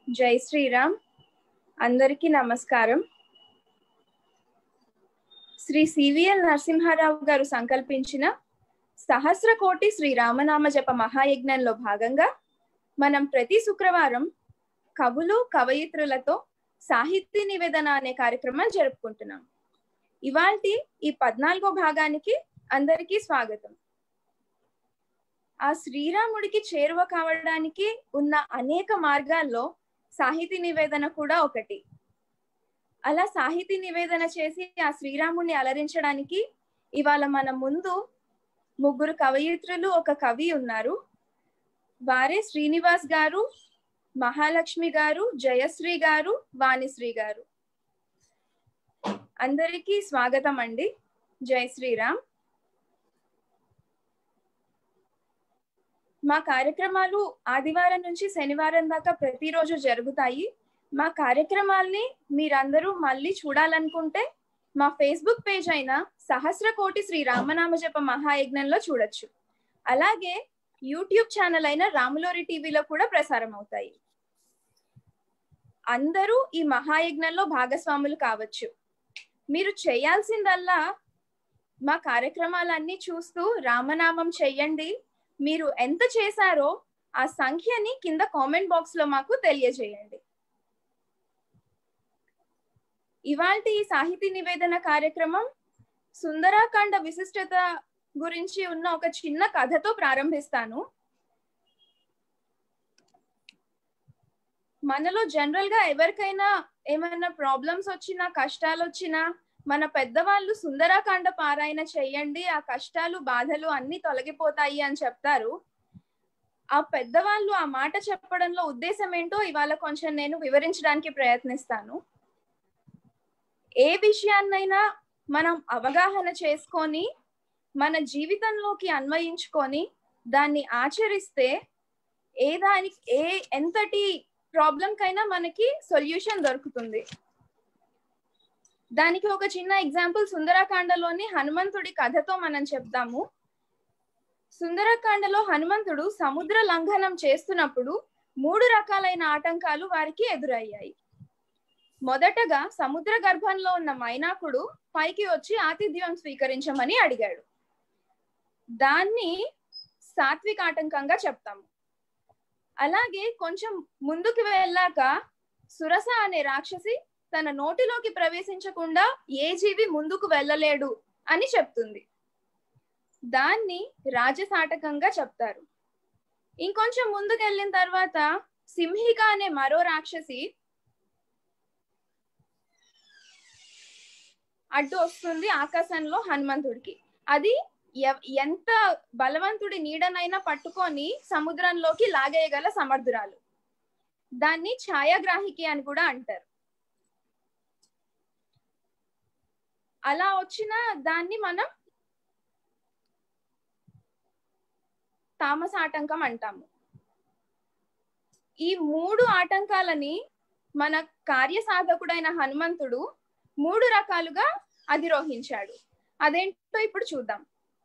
జై శ్రీరామ్ అందరికీ నమస్కారం శ్రీ సివిఎల్ నరసింహారావు గారు సంకల్పించిన సహస్ర కోటి శ్రీ రామనామ జప మహాయజ్ఞంలో భాగంగా మనం ప్రతి శుక్రవారం కవులు కవయిత్రులతో సాహితీ నివేదన అనే కార్యక్రమం జరుపుకుంటున్నాం ఇవాల్టి ఈ పద్నాలుగో భాగానికి అందరికీ స్వాగతం ఆ శ్రీరాముడికి చేరువ కావడానికి ఉన్న అనేక మార్గాల్లో సాహితీ నివేదన కూడా ఒకటి అలా సాహితీ నివేదన చేసి ఆ శ్రీరాముడిని అలరించడానికి ఇవాళ మన ముందు ముగ్గురు కవయిత్రులు ఒక కవి ఉన్నారు వారే శ్రీనివాస్ గారు మహాలక్ష్మి గారు జయశ్రీ గారు వాణిశ్రీ గారు అందరికీ స్వాగతం అండి జై శ్రీరామ్ మా కార్యక్రమాలు ఆదివారం నుంచి శనివారం దాకా ప్రతిరోజు జరుగుతాయి మా కార్యక్రమాల్ని మీరందరూ మళ్ళీ చూడాలనుకుంటే మా ఫేస్బుక్ పేజ్ అయిన సహస్ర కోటి శ్రీ రామనామ జప మహాయజ్ఞంలో చూడొచ్చు అలాగే యూట్యూబ్ ఛానల్ అయిన రాములోరి టీవీలో కూడా ప్రసారం అవుతాయి అందరూ ఈ మహాయజ్ఞంలో భాగస్వాములు కావచ్చు మీరు చేయాల్సిందల్లా మా కార్యక్రమాలన్నీ చూస్తూ రామనామం చెయ్యండి మీరు ఎంత చేశారో ఆ సంఖ్యని కింద కామెంట్ బాక్స్ లో మాకు తెలియజేయండి ఇవాల్టి ఈ సాహితీ నివేదన కార్యక్రమం సుందరాకాండ విశిష్టత గురించి ఉన్న ఒక చిన్న కథతో ప్రారంభిస్తాను మనలో జనరల్ గా ఎవరికైనా ఏమైనా ప్రాబ్లమ్స్ వచ్చినా కష్టాలు వచ్చినా మన పెద్దవాళ్ళు సుందరాకాండ పారాయణ చెయ్యండి ఆ కష్టాలు బాధలు అన్ని తొలగిపోతాయి అని చెప్తారు ఆ పెద్దవాళ్ళు ఆ మాట చెప్పడంలో ఉద్దేశం ఏంటో ఇవాళ కొంచెం నేను వివరించడానికి ప్రయత్నిస్తాను ఏ విషయాన్నైనా మనం అవగాహన చేసుకొని మన జీవితంలోకి అన్వయించుకొని దాన్ని ఆచరిస్తే ఏ దానికి ఏ ఎంతటి ప్రాబ్లం కైనా మనకి సొల్యూషన్ దొరుకుతుంది దానికి ఒక చిన్న ఎగ్జాంపుల్ సుందరకాండలోని హనుమంతుడి కథతో మనం చెప్తాము సుందరకాండలో హనుమంతుడు సముద్ర లంఘనం చేస్తున్నప్పుడు మూడు రకాలైన ఆటంకాలు వారికి ఎదురయ్యాయి మొదటగా సముద్ర గర్భంలో ఉన్న మైనాకుడు పైకి వచ్చి ఆతిథ్యం స్వీకరించమని అడిగాడు దాన్ని సాత్విక ఆటంకంగా చెప్తాము అలాగే కొంచెం ముందుకు వెళ్ళాక సురస అనే రాక్షసి తన నోటిలోకి ప్రవేశించకుండా ఏ జీవి ముందుకు వెళ్ళలేడు అని చెప్తుంది దాన్ని రాజసాటకంగా చెప్తారు ఇంకొంచెం ముందుకు వెళ్ళిన తర్వాత సింహిక అనే మరో రాక్షసి అడ్డు వస్తుంది ఆకాశంలో హనుమంతుడికి అది ఎంత బలవంతుడి నీడనైనా పట్టుకొని సముద్రంలోకి లాగేయగల సమర్థురాలు దాన్ని ఛాయాగ్రాహికి అని కూడా అంటారు అలా వచ్చిన దాన్ని మనం తామస ఆటంకం అంటాము ఈ మూడు ఆటంకాలని మన కార్యసాధకుడైన హనుమంతుడు మూడు రకాలుగా అధిరోహించాడు అదేంటో ఇప్పుడు చూద్దాం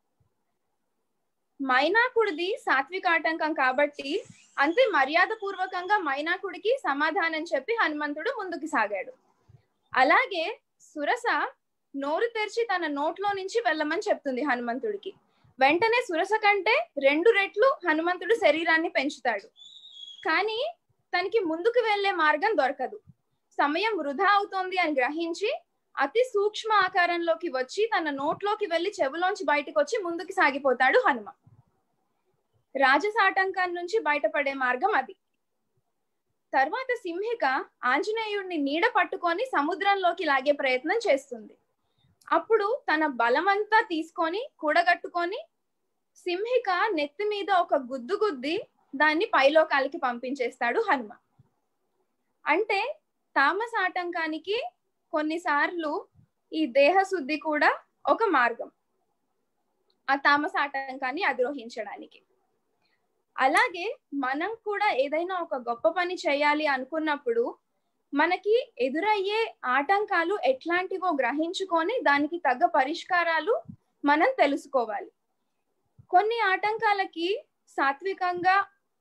మైనాకుడిది సాత్విక ఆటంకం కాబట్టి అంతే మర్యాద పూర్వకంగా మైనాకుడికి సమాధానం చెప్పి హనుమంతుడు ముందుకు సాగాడు అలాగే సురస నోరు తెరిచి తన నోట్లో నుంచి వెళ్ళమని చెప్తుంది హనుమంతుడికి వెంటనే సురస కంటే రెండు రెట్లు హనుమంతుడు శరీరాన్ని పెంచుతాడు కానీ తనకి ముందుకు వెళ్లే మార్గం దొరకదు సమయం వృధా అవుతోంది అని గ్రహించి అతి సూక్ష్మ ఆకారంలోకి వచ్చి తన నోట్లోకి వెళ్లి చెవులోంచి బయటకు వచ్చి ముందుకు సాగిపోతాడు హనుమ రాజసాటంకం నుంచి బయటపడే మార్గం అది తర్వాత సింహిక ఆంజనేయుడిని నీడ పట్టుకొని సముద్రంలోకి లాగే ప్రయత్నం చేస్తుంది అప్పుడు తన బలమంతా తీసుకొని కూడగట్టుకొని సింహిక నెత్తి మీద ఒక గుద్దు గుద్ది దాన్ని పైలోకాలకి పంపించేస్తాడు హనుమ అంటే తామస ఆటంకానికి కొన్నిసార్లు ఈ దేహశుద్ధి కూడా ఒక మార్గం ఆ తామస ఆటంకాన్ని అధిరోహించడానికి అలాగే మనం కూడా ఏదైనా ఒక గొప్ప పని చేయాలి అనుకున్నప్పుడు మనకి ఎదురయ్యే ఆటంకాలు ఎట్లాంటివో గ్రహించుకొని దానికి తగ్గ పరిష్కారాలు మనం తెలుసుకోవాలి కొన్ని ఆటంకాలకి సాత్వికంగా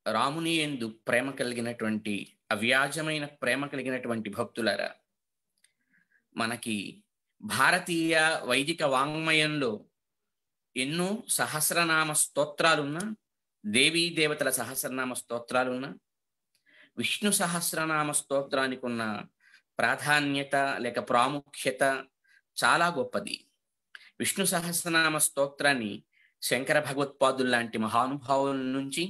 రాముని ఎందు ప్రేమ కలిగినటువంటి అవ్యాజమైన ప్రేమ కలిగినటువంటి భక్తులరా మనకి భారతీయ వైదిక వాంగ్మయంలో ఎన్నో సహస్రనామ స్తోత్రాలున్నా దేవీ దేవతల సహస్రనామ స్తోత్రాలున్నా విష్ణు సహస్రనామ స్తోత్రానికి ఉన్న ప్రాధాన్యత లేక ప్రాముఖ్యత చాలా గొప్పది విష్ణు సహస్రనామ స్తోత్రాన్ని శంకర భగవత్పాదులు లాంటి మహానుభావుల నుంచి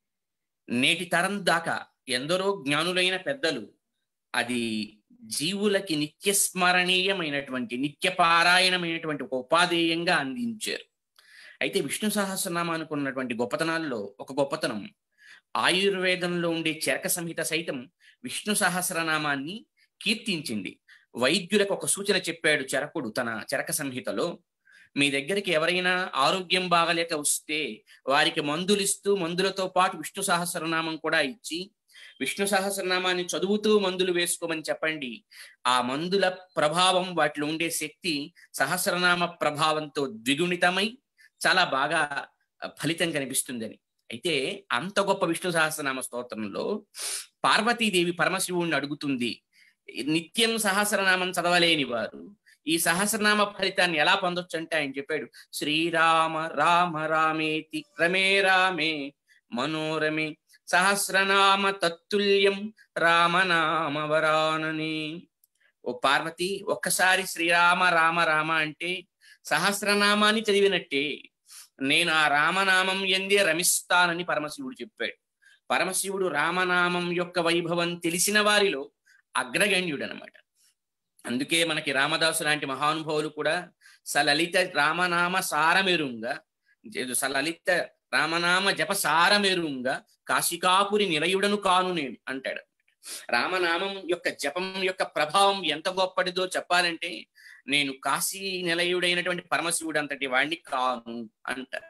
నేటి తరం దాకా ఎందరో జ్ఞానులైన పెద్దలు అది జీవులకి నిత్య స్మరణీయమైనటువంటి నిత్య పారాయణమైనటువంటి ఒక ఉపాధేయంగా అందించారు అయితే విష్ణు సహస్రనామానికి ఉన్నటువంటి గొప్పతనాల్లో ఒక గొప్పతనం ఆయుర్వేదంలో ఉండే చరక సంహిత సైతం విష్ణు సహస్రనామాన్ని కీర్తించింది వైద్యులకు ఒక సూచన చెప్పాడు చరకుడు తన చరక సంహితలో మీ దగ్గరికి ఎవరైనా ఆరోగ్యం బాగలేక వస్తే వారికి మందులు ఇస్తూ మందులతో పాటు విష్ణు సహస్రనామం కూడా ఇచ్చి విష్ణు సహస్రనామాన్ని చదువుతూ మందులు వేసుకోమని చెప్పండి ఆ మందుల ప్రభావం వాటిలో ఉండే శక్తి సహస్రనామ ప్రభావంతో ద్విగుణితమై చాలా బాగా ఫలితం కనిపిస్తుందని అయితే అంత గొప్ప విష్ణు సహస్రనామ స్తోత్రంలో పార్వతీదేవి పరమశివుణ్ణి అడుగుతుంది నిత్యం సహస్రనామం చదవలేని వారు ఈ సహస్రనామ ఫలితాన్ని ఎలా పొందొచ్చు అంటే ఆయన చెప్పాడు శ్రీరామ రామ రామేతి రమే రామే మనోరమే సహస్రనామ తత్తుల్యం రామనామ వరానని ఓ పార్వతి ఒక్కసారి శ్రీరామ రామ రామ అంటే సహస్రనామాన్ని చదివినట్టే నేను ఆ రామనామం ఎందే రమిస్తానని పరమశివుడు చెప్పాడు పరమశివుడు రామనామం యొక్క వైభవం తెలిసిన వారిలో అగ్రగణ్యుడు అనమాట అందుకే మనకి రామదాసు లాంటి మహానుభావులు కూడా సలలిత రామనామ సారమెరుంగా సలలిత రామనామ జప సారమెరుంగా కాశికాపురి నిలయుడను కాను నేను అంటాడు రామనామం యొక్క జపం యొక్క ప్రభావం ఎంత గొప్పటిదో చెప్పాలంటే నేను కాశీ నిలయుడైనటువంటి పరమశివుడు అంతటి వాడిని కాను అంటారు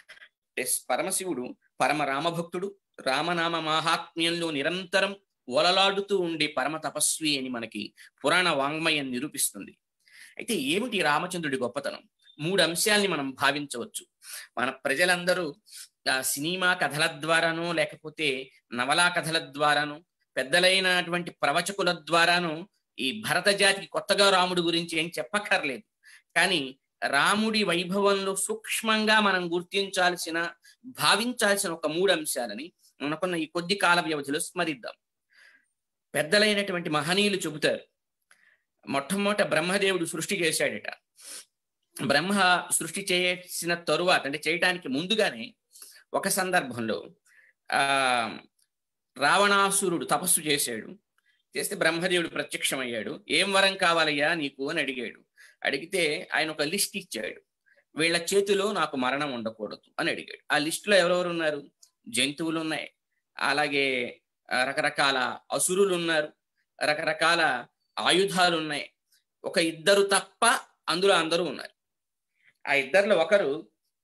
పరమశివుడు పరమ రామభక్తుడు రామనామ మాహాత్మ్యంలో నిరంతరం ఓలలాడుతూ ఉండే పరమ తపస్వి అని మనకి పురాణ వాంగ్మయం నిరూపిస్తుంది అయితే ఏమిటి రామచంద్రుడి గొప్పతనం మూడు అంశాల్ని మనం భావించవచ్చు మన ప్రజలందరూ సినిమా కథల ద్వారానో లేకపోతే నవలా కథల ద్వారానో పెద్దలైనటువంటి ప్రవచకుల ద్వారానో ఈ భరత జాతికి కొత్తగా రాముడి గురించి ఏం చెప్పక్కర్లేదు కానీ రాముడి వైభవంలో సూక్ష్మంగా మనం గుర్తించాల్సిన భావించాల్సిన ఒక మూడు అంశాలని మనకున్న ఈ కొద్ది కాల వ్యవధిలో స్మరిద్దాం పెద్దలైనటువంటి మహనీయులు చెబుతారు మొట్టమొదట బ్రహ్మదేవుడు సృష్టి చేశాడట బ్రహ్మ సృష్టి చేసిన తరువాత అంటే చేయటానికి ముందుగానే ఒక సందర్భంలో ఆ రావణాసురుడు తపస్సు చేశాడు చేస్తే బ్రహ్మదేవుడు ప్రత్యక్షమయ్యాడు ఏం వరం కావాలయ్యా నీకు అని అడిగాడు అడిగితే ఆయన ఒక లిస్ట్ ఇచ్చాడు వీళ్ళ చేతిలో నాకు మరణం ఉండకూడదు అని అడిగాడు ఆ లిస్టులో ఎవరెవరు ఉన్నారు జంతువులు ఉన్నాయి అలాగే రకరకాల అసురులు ఉన్నారు రకరకాల ఆయుధాలు ఉన్నాయి ఒక ఇద్దరు తప్ప అందులో అందరూ ఉన్నారు ఆ ఇద్దరిలో ఒకరు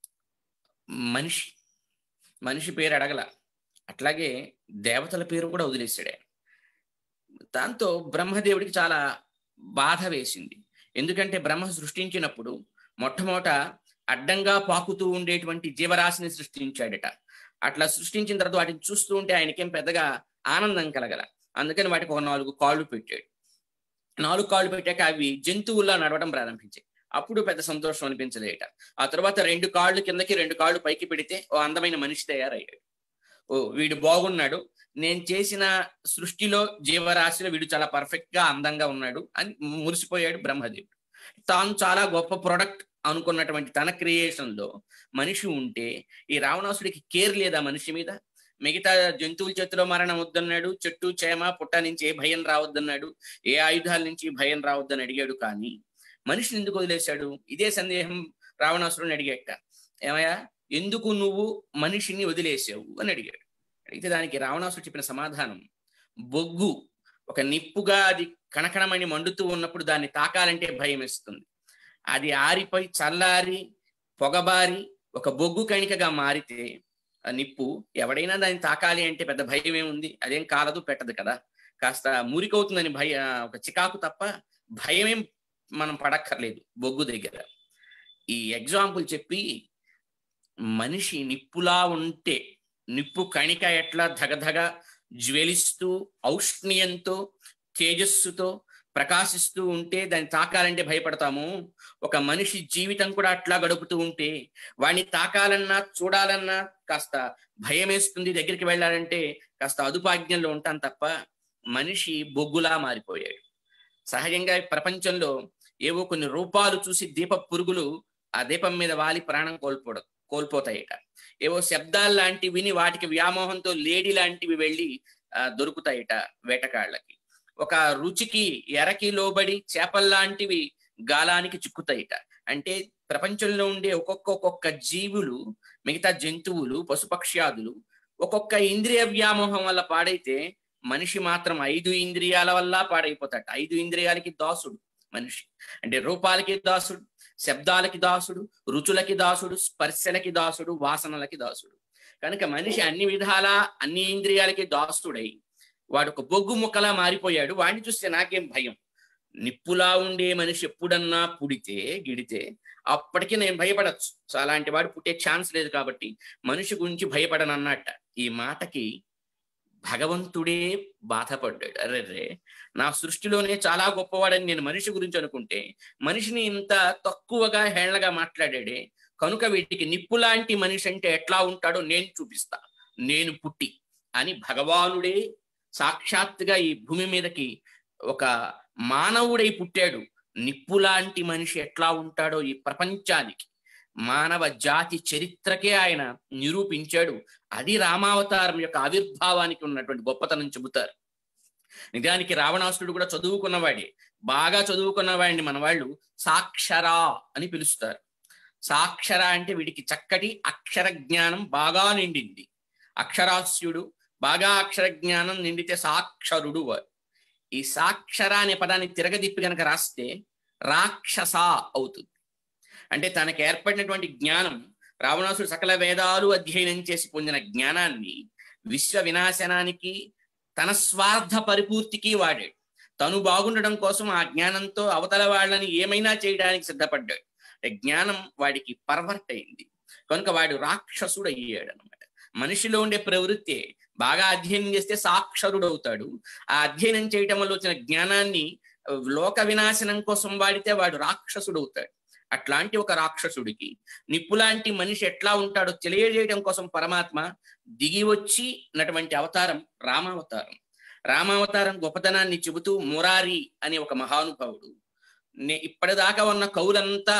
మనిషి మనిషి పేరు అడగల అట్లాగే దేవతల పేరు కూడా వదిలేశాడు ఆయన దాంతో బ్రహ్మదేవుడికి చాలా బాధ వేసింది ఎందుకంటే బ్రహ్మ సృష్టించినప్పుడు మొట్టమొదట అడ్డంగా పాకుతూ ఉండేటువంటి జీవరాశిని సృష్టించాడట అట్లా సృష్టించిన తర్వాత వాటిని చూస్తూ ఉంటే ఆయనకేం పెద్దగా ఆనందం కలగల అందుకని వాటికి ఒక నాలుగు కాళ్ళు పెట్టాడు నాలుగు కాళ్ళు పెట్టాక అవి జంతువుల్లా నడవడం ప్రారంభించాయి అప్పుడు పెద్ద సంతోషం అనిపించలేట ఆ తర్వాత రెండు కాళ్ళు కిందకి రెండు కాళ్ళు పైకి పెడితే ఓ అందమైన మనిషి తయారయ్యాడు ఓ వీడు బాగున్నాడు నేను చేసిన సృష్టిలో జీవరాశిలో వీడు చాలా పర్ఫెక్ట్ గా అందంగా ఉన్నాడు అని మురిసిపోయాడు బ్రహ్మదేవుడు తాను చాలా గొప్ప ప్రొడక్ట్ అనుకున్నటువంటి తన క్రియేషన్ లో మనిషి ఉంటే ఈ రావణాసుడికి కేర్ లేదా మనిషి మీద మిగతా జంతువుల చేతిలో మరణం వద్దన్నాడు చెట్టు చేమ పుట్ట నుంచి ఏ భయం రావద్దన్నాడు ఏ ఆయుధాల నుంచి భయం రావద్దని అడిగాడు కానీ మనిషిని ఎందుకు వదిలేశాడు ఇదే సందేహం రావణాసురుని అడిగాట ఏమయ్యా ఎందుకు నువ్వు మనిషిని వదిలేసావు అని అడిగాడు అడిగితే దానికి రావణాసుడు చెప్పిన సమాధానం బొగ్గు ఒక నిప్పుగా అది కణకణమని మండుతూ ఉన్నప్పుడు దాన్ని తాకాలంటే భయం వేస్తుంది అది ఆరిపోయి చల్లారి పొగబారి ఒక బొగ్గు కణికగా మారితే ఆ నిప్పు ఎవడైనా దాన్ని తాకాలి అంటే పెద్ద భయం ఏముంది అదేం కాలదు పెట్టదు కదా కాస్త మురికవుతుందని భయ ఒక చికాకు తప్ప భయమేం మనం పడక్కర్లేదు బొగ్గు దగ్గర ఈ ఎగ్జాంపుల్ చెప్పి మనిషి నిప్పులా ఉంటే నిప్పు కణిక ఎట్లా ధగధగ జ్వలిస్తూ ఔష్ణ్యంతో తేజస్సుతో ప్రకాశిస్తూ ఉంటే దాన్ని తాకాలంటే భయపడతాము ఒక మనిషి జీవితం కూడా అట్లా గడుపుతూ ఉంటే వాడిని తాకాలన్నా చూడాలన్నా కాస్త భయం వేస్తుంది దగ్గరికి వెళ్ళాలంటే కాస్త అదుపాజ్ఞంలో ఉంటాం తప్ప మనిషి బొగ్గులా మారిపోయాడు సహజంగా ఈ ప్రపంచంలో ఏవో కొన్ని రూపాలు చూసి దీప పురుగులు ఆ దీపం మీద వాలి ప్రాణం కోల్పోవడం కోల్పోతాయట ఏవో శబ్దాలు లాంటివి విని వాటికి వ్యామోహంతో లేడి లాంటివి వెళ్ళి ఆ, దొరుకుతాయట వేటగాళ్ళకి ఒక రుచికి ఎరకి లోబడి చేపల్లాంటివి గాలానికి చిక్కుతాయిట అంటే ప్రపంచంలో ఉండే ఒక్కొక్క ఒక్కొక్క జీవులు మిగతా జంతువులు పశుపక్ష్యాదులు ఒక్కొక్క ఇంద్రియ వ్యామోహం వల్ల పాడైతే మనిషి మాత్రం ఐదు ఇంద్రియాల వల్ల పాడైపోతాడు ఐదు ఇంద్రియాలకి దాసుడు మనిషి అంటే రూపాలకి దాసుడు శబ్దాలకి దాసుడు రుచులకి దాసుడు స్పర్శలకి దాసుడు వాసనలకి దాసుడు కనుక మనిషి అన్ని విధాలా అన్ని ఇంద్రియాలకి దాసుడై వాడు ఒక బొగ్గు ముక్కలా మారిపోయాడు వాడిని చూస్తే నాకేం భయం నిప్పులా ఉండే మనిషి ఎప్పుడన్నా పుడితే గిడితే అప్పటికి నేను భయపడచ్చు సో అలాంటి వాడు పుట్టే ఛాన్స్ లేదు కాబట్టి మనిషి గురించి భయపడనన్నట్ట ఈ మాటకి భగవంతుడే బాధపడ్డాడు అరే నా సృష్టిలోనే చాలా గొప్పవాడని నేను మనిషి గురించి అనుకుంటే మనిషిని ఇంత తక్కువగా హేళనగా మాట్లాడాడే కనుక వీటికి నిప్పులాంటి మనిషి అంటే ఎట్లా ఉంటాడో నేను చూపిస్తా నేను పుట్టి అని భగవానుడే సాక్షాత్తుగా ఈ భూమి మీదకి ఒక మానవుడై పుట్టాడు నిప్పులాంటి మనిషి ఎట్లా ఉంటాడో ఈ ప్రపంచానికి మానవ జాతి చరిత్రకే ఆయన నిరూపించాడు అది రామావతారం యొక్క ఆవిర్భావానికి ఉన్నటువంటి గొప్పతనం చెబుతారు నిజానికి రావణాసురుడు కూడా చదువుకున్నవాడే బాగా చదువుకున్నవాడిని మన వాళ్ళు సాక్షరా అని పిలుస్తారు సాక్షర అంటే వీడికి చక్కటి అక్షర జ్ఞానం బాగా నిండింది అక్షరాస్యుడు బాగా అక్షర జ్ఞానం నిండితే సాక్షరుడు వారు ఈ సాక్షర అనే పదాన్ని తిరగదిప్పి కనుక రాస్తే రాక్షస అవుతుంది అంటే తనకు ఏర్పడినటువంటి జ్ఞానం రావణాసుడు సకల వేదాలు అధ్యయనం చేసి పొందిన జ్ఞానాన్ని విశ్వ వినాశనానికి తన స్వార్థ పరిపూర్తికి వాడాడు తను బాగుండడం కోసం ఆ జ్ఞానంతో అవతల వాళ్ళని ఏమైనా చేయడానికి సిద్ధపడ్డాడు అంటే జ్ఞానం వాడికి పర్వర్ట్ అయింది కనుక వాడు రాక్షసుడు అయ్యాడు అనమాట మనిషిలో ఉండే ప్రవృత్తి బాగా అధ్యయనం చేస్తే సాక్షరుడు అవుతాడు ఆ అధ్యయనం చేయటం వల్ల వచ్చిన జ్ఞానాన్ని లోక వినాశనం కోసం వాడితే వాడు రాక్షసుడు అవుతాడు అట్లాంటి ఒక రాక్షసుడికి నిప్పులాంటి మనిషి ఎట్లా ఉంటాడో తెలియజేయడం కోసం పరమాత్మ దిగి వచ్చి నటువంటి అవతారం రామావతారం రామావతారం గొప్పతనాన్ని చెబుతూ మురారి అనే ఒక మహానుభావుడు నే ఇప్పటిదాకా ఉన్న కవులంతా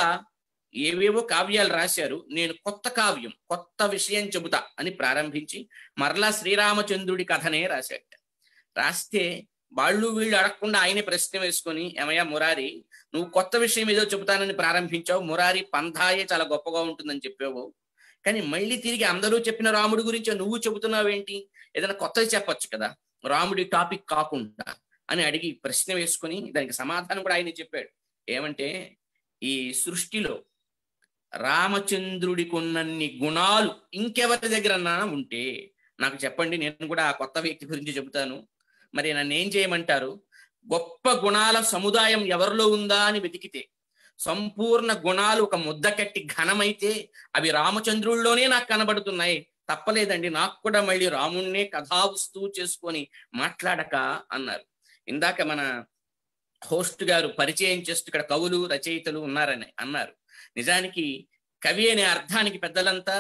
ఏవేవో కావ్యాలు రాశారు నేను కొత్త కావ్యం కొత్త విషయం చెబుతా అని ప్రారంభించి మరలా శ్రీరామచంద్రుడి కథనే రాశాట రాస్తే వాళ్ళు వీళ్ళు అడగకుండా ఆయనే ప్రశ్న వేసుకొని ఏమయ్యా మురారి నువ్వు కొత్త విషయం ఏదో చెబుతానని ప్రారంభించావు మురారి పంథాయే చాలా గొప్పగా ఉంటుందని చెప్పావు కానీ మళ్ళీ తిరిగి అందరూ చెప్పిన రాముడి గురించి నువ్వు చెబుతున్నావేంటి ఏదైనా కొత్తది చెప్పొచ్చు కదా రాముడి టాపిక్ కాకుండా అని అడిగి ప్రశ్న వేసుకొని దానికి సమాధానం కూడా ఆయన చెప్పాడు ఏమంటే ఈ సృష్టిలో రామచంద్రుడికి ఉన్నన్ని గుణాలు ఇంకెవరి దగ్గరన్నా ఉంటే నాకు చెప్పండి నేను కూడా ఆ కొత్త వ్యక్తి గురించి చెబుతాను మరి నన్ను ఏం చేయమంటారు గొప్ప గుణాల సముదాయం ఎవరిలో ఉందా అని వెతికితే సంపూర్ణ గుణాలు ఒక ముద్ద కట్టి ఘనమైతే అవి రామచంద్రుల్లోనే నాకు కనబడుతున్నాయి తప్పలేదండి నాకు కూడా మళ్ళీ రాముణ్ణే కథావస్తు చేసుకొని మాట్లాడక అన్నారు ఇందాక మన హోస్ట్ గారు పరిచయం చేస్తూ ఇక్కడ కవులు రచయితలు ఉన్నారని అన్నారు నిజానికి కవి అనే అర్థానికి పెద్దలంతా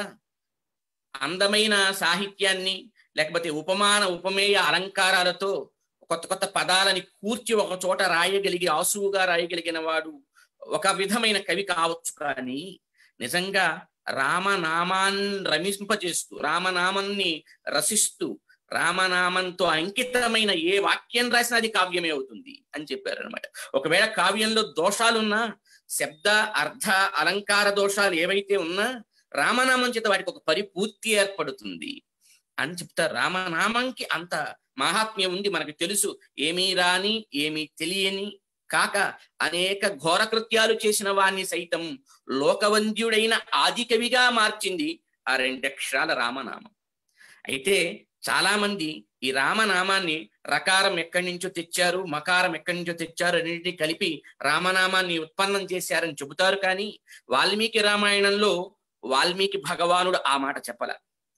అందమైన సాహిత్యాన్ని లేకపోతే ఉపమాన ఉపమేయ అలంకారాలతో కొత్త కొత్త పదాలని కూర్చి ఒక చోట రాయగలిగి ఆసువుగా రాయగలిగిన వాడు ఒక విధమైన కవి కావచ్చు కానీ నిజంగా రామనామాన్ రమింపజేస్తూ రామనామాన్ని రసిస్తూ రామనామంతో అంకితమైన ఏ వాక్యం రాసినా అది కావ్యమే అవుతుంది అని చెప్పారు అనమాట ఒకవేళ కావ్యంలో దోషాలున్నా శబ్ద అర్థ అలంకార దోషాలు ఏవైతే ఉన్నా రామనామం చేత వాటికి ఒక పరిపూర్తి ఏర్పడుతుంది అని చెప్తారు రామనామంకి అంత మహాత్మ్యం ఉంది మనకు తెలుసు ఏమీ రాని ఏమీ తెలియని కాక అనేక ఘోర కృత్యాలు చేసిన వాణ్ణి సైతం లోకవంద్యుడైన ఆది కవిగా మార్చింది ఆ రెండక్షరాల రామనామం అయితే చాలా మంది ఈ రామనామాన్ని రకారం ఎక్కడి నుంచో తెచ్చారు మకారం ఎక్కడి నుంచో తెచ్చారు అన్నింటినీ కలిపి రామనామాన్ని ఉత్పన్నం చేశారని చెబుతారు కానీ వాల్మీకి రామాయణంలో వాల్మీకి భగవానుడు ఆ మాట చెప్పల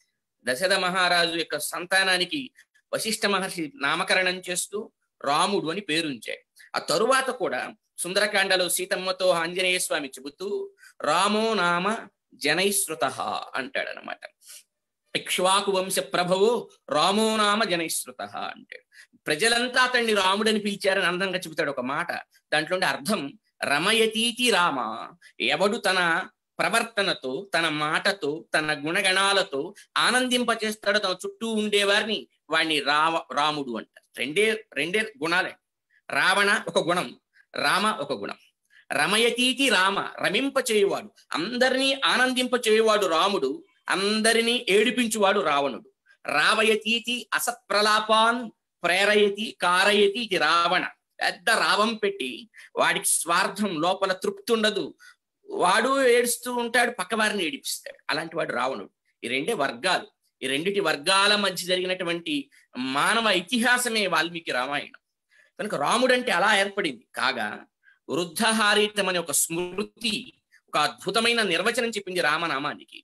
దశరథ మహారాజు యొక్క సంతానానికి వశిష్ఠ మహర్షి నామకరణం చేస్తూ రాముడు అని పేరుంచాడు ఆ తరువాత కూడా సుందరకాండలో సీతమ్మతో ఆంజనేయ స్వామి చెబుతూ రామో నామ జనైశ్రుత అంటాడనమాట ఇక్ష్వాకు వంశ ప్రభవో రామో నామ జనైశ్రుత అంటాడు ప్రజలంతా అతన్ని రాముడని పిలిచారని అందంగా చెబుతాడు ఒక మాట దాంట్లో ఉండే అర్థం రమయతీతి రామ ఎవడు తన ప్రవర్తనతో తన మాటతో తన గుణగణాలతో ఆనందింపచేస్తాడో తన చుట్టూ ఉండేవారిని వాడిని రావ రాముడు అంటారు రెండే రెండే గుణాలే రావణ ఒక గుణం రామ ఒక గుణం రమయతీతి రామ రమింప చేయువాడు అందరినీ ఆనందింప చేయువాడు రాముడు అందరినీ ఏడిపించువాడు రావణుడు రావయతీతి అసత్ప్రలాపాన్ ప్రేరయతి కారయతి ఇది రావణ పెద్ద రావం పెట్టి వాడికి స్వార్థం లోపల తృప్తి ఉండదు వాడు ఏడుస్తూ ఉంటాడు పక్కవారిని ఏడిపిస్తాడు అలాంటి వాడు రావణుడు ఈ రెండే వర్గాలు ఈ రెండిటి వర్గాల మధ్య జరిగినటువంటి మానవ ఇతిహాసమే వాల్మీకి రామాయణం కనుక రాముడు అంటే అలా ఏర్పడింది కాగా వృద్ధహారితం అనే ఒక స్మృతి ఒక అద్భుతమైన నిర్వచనం చెప్పింది రామనామానికి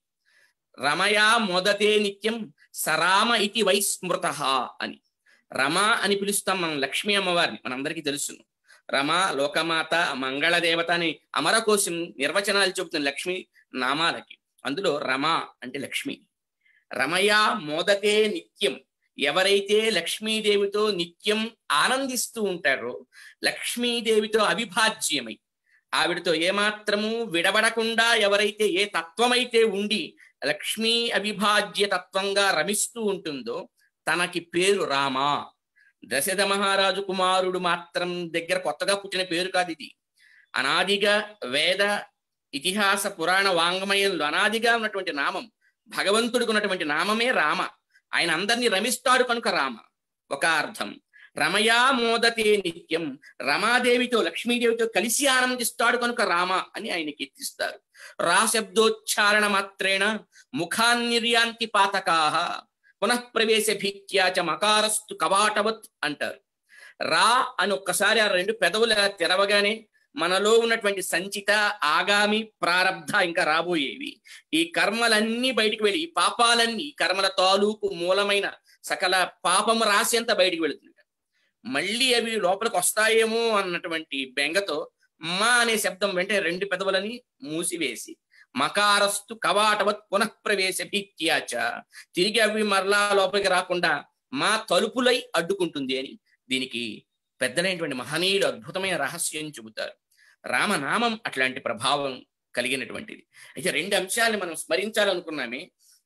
రమయా మొదతే నిత్యం సరామ ఇతి వైస్మృత అని రమ అని పిలుస్తాం మనం లక్ష్మీ అమ్మవారిని మనందరికీ తెలుసును రమ లోకమాత మంగళదేవత అని అమరకోశం నిర్వచనాలు చెబుతున్న లక్ష్మి నామాలకి అందులో రమ అంటే లక్ష్మి రమయా మోదతే నిత్యం ఎవరైతే లక్ష్మీదేవితో నిత్యం ఆనందిస్తూ ఉంటారో లక్ష్మీదేవితో అవిభాజ్యమై ఆవిడతో ఏమాత్రము విడబడకుండా ఎవరైతే ఏ తత్వమైతే ఉండి లక్ష్మీ అవిభాజ్య తత్వంగా రమిస్తూ ఉంటుందో తనకి పేరు రామ దశరథ మహారాజు కుమారుడు మాత్రం దగ్గర కొత్తగా పుట్టిన పేరు కాదు ఇది అనాదిగా వేద ఇతిహాస పురాణ వాంగ్మయంలో అనాదిగా ఉన్నటువంటి నామం భగవంతుడికి ఉన్నటువంటి నామమే రామ ఆయన అందరినీ రమిస్తాడు కనుక రామ ఒక అర్థం రమయా మోదతే నిత్యం రమాదేవితో లక్ష్మీదేవితో కలిసి ఆనందిస్తాడు కనుక రామ అని ఆయన కీర్తిస్తారు రా శబ్దోచ్చారణ మాత్రేణ ముఖాన్నిర్యాంతి పాతకాహ పునఃప్రవేశ భీత్యాచ మకారస్తు కవాటవత్ అంటారు రా అని ఒక్కసారి ఆ రెండు పెదవులు ఇలా తెరవగానే మనలో ఉన్నటువంటి సంచిత ఆగామి ప్రారబ్ధ ఇంకా రాబోయేవి ఈ కర్మలన్నీ బయటికి వెళ్ళి ఈ పాపాలన్నీ ఈ కర్మల తాలూకు మూలమైన సకల పాపము రాసి అంతా బయటికి వెళుతుంది మళ్ళీ అవి లోపలికి వస్తాయేమో అన్నటువంటి బెంగతో మా అనే శబ్దం వెంటనే రెండు పెదవులని మూసివేసి మకారస్తు కవాటవత్ పునఃప్రవేశ భీత్యాచ తిరిగి అవి మరలా లోపలికి రాకుండా మా తలుపులై అడ్డుకుంటుంది అని దీనికి పెద్దలైనటువంటి మహనీయులు అద్భుతమైన రహస్యం చెబుతారు రామనామం అట్లాంటి ప్రభావం కలిగినటువంటిది అయితే రెండు అంశాలు మనం స్మరించాలనుకున్నామే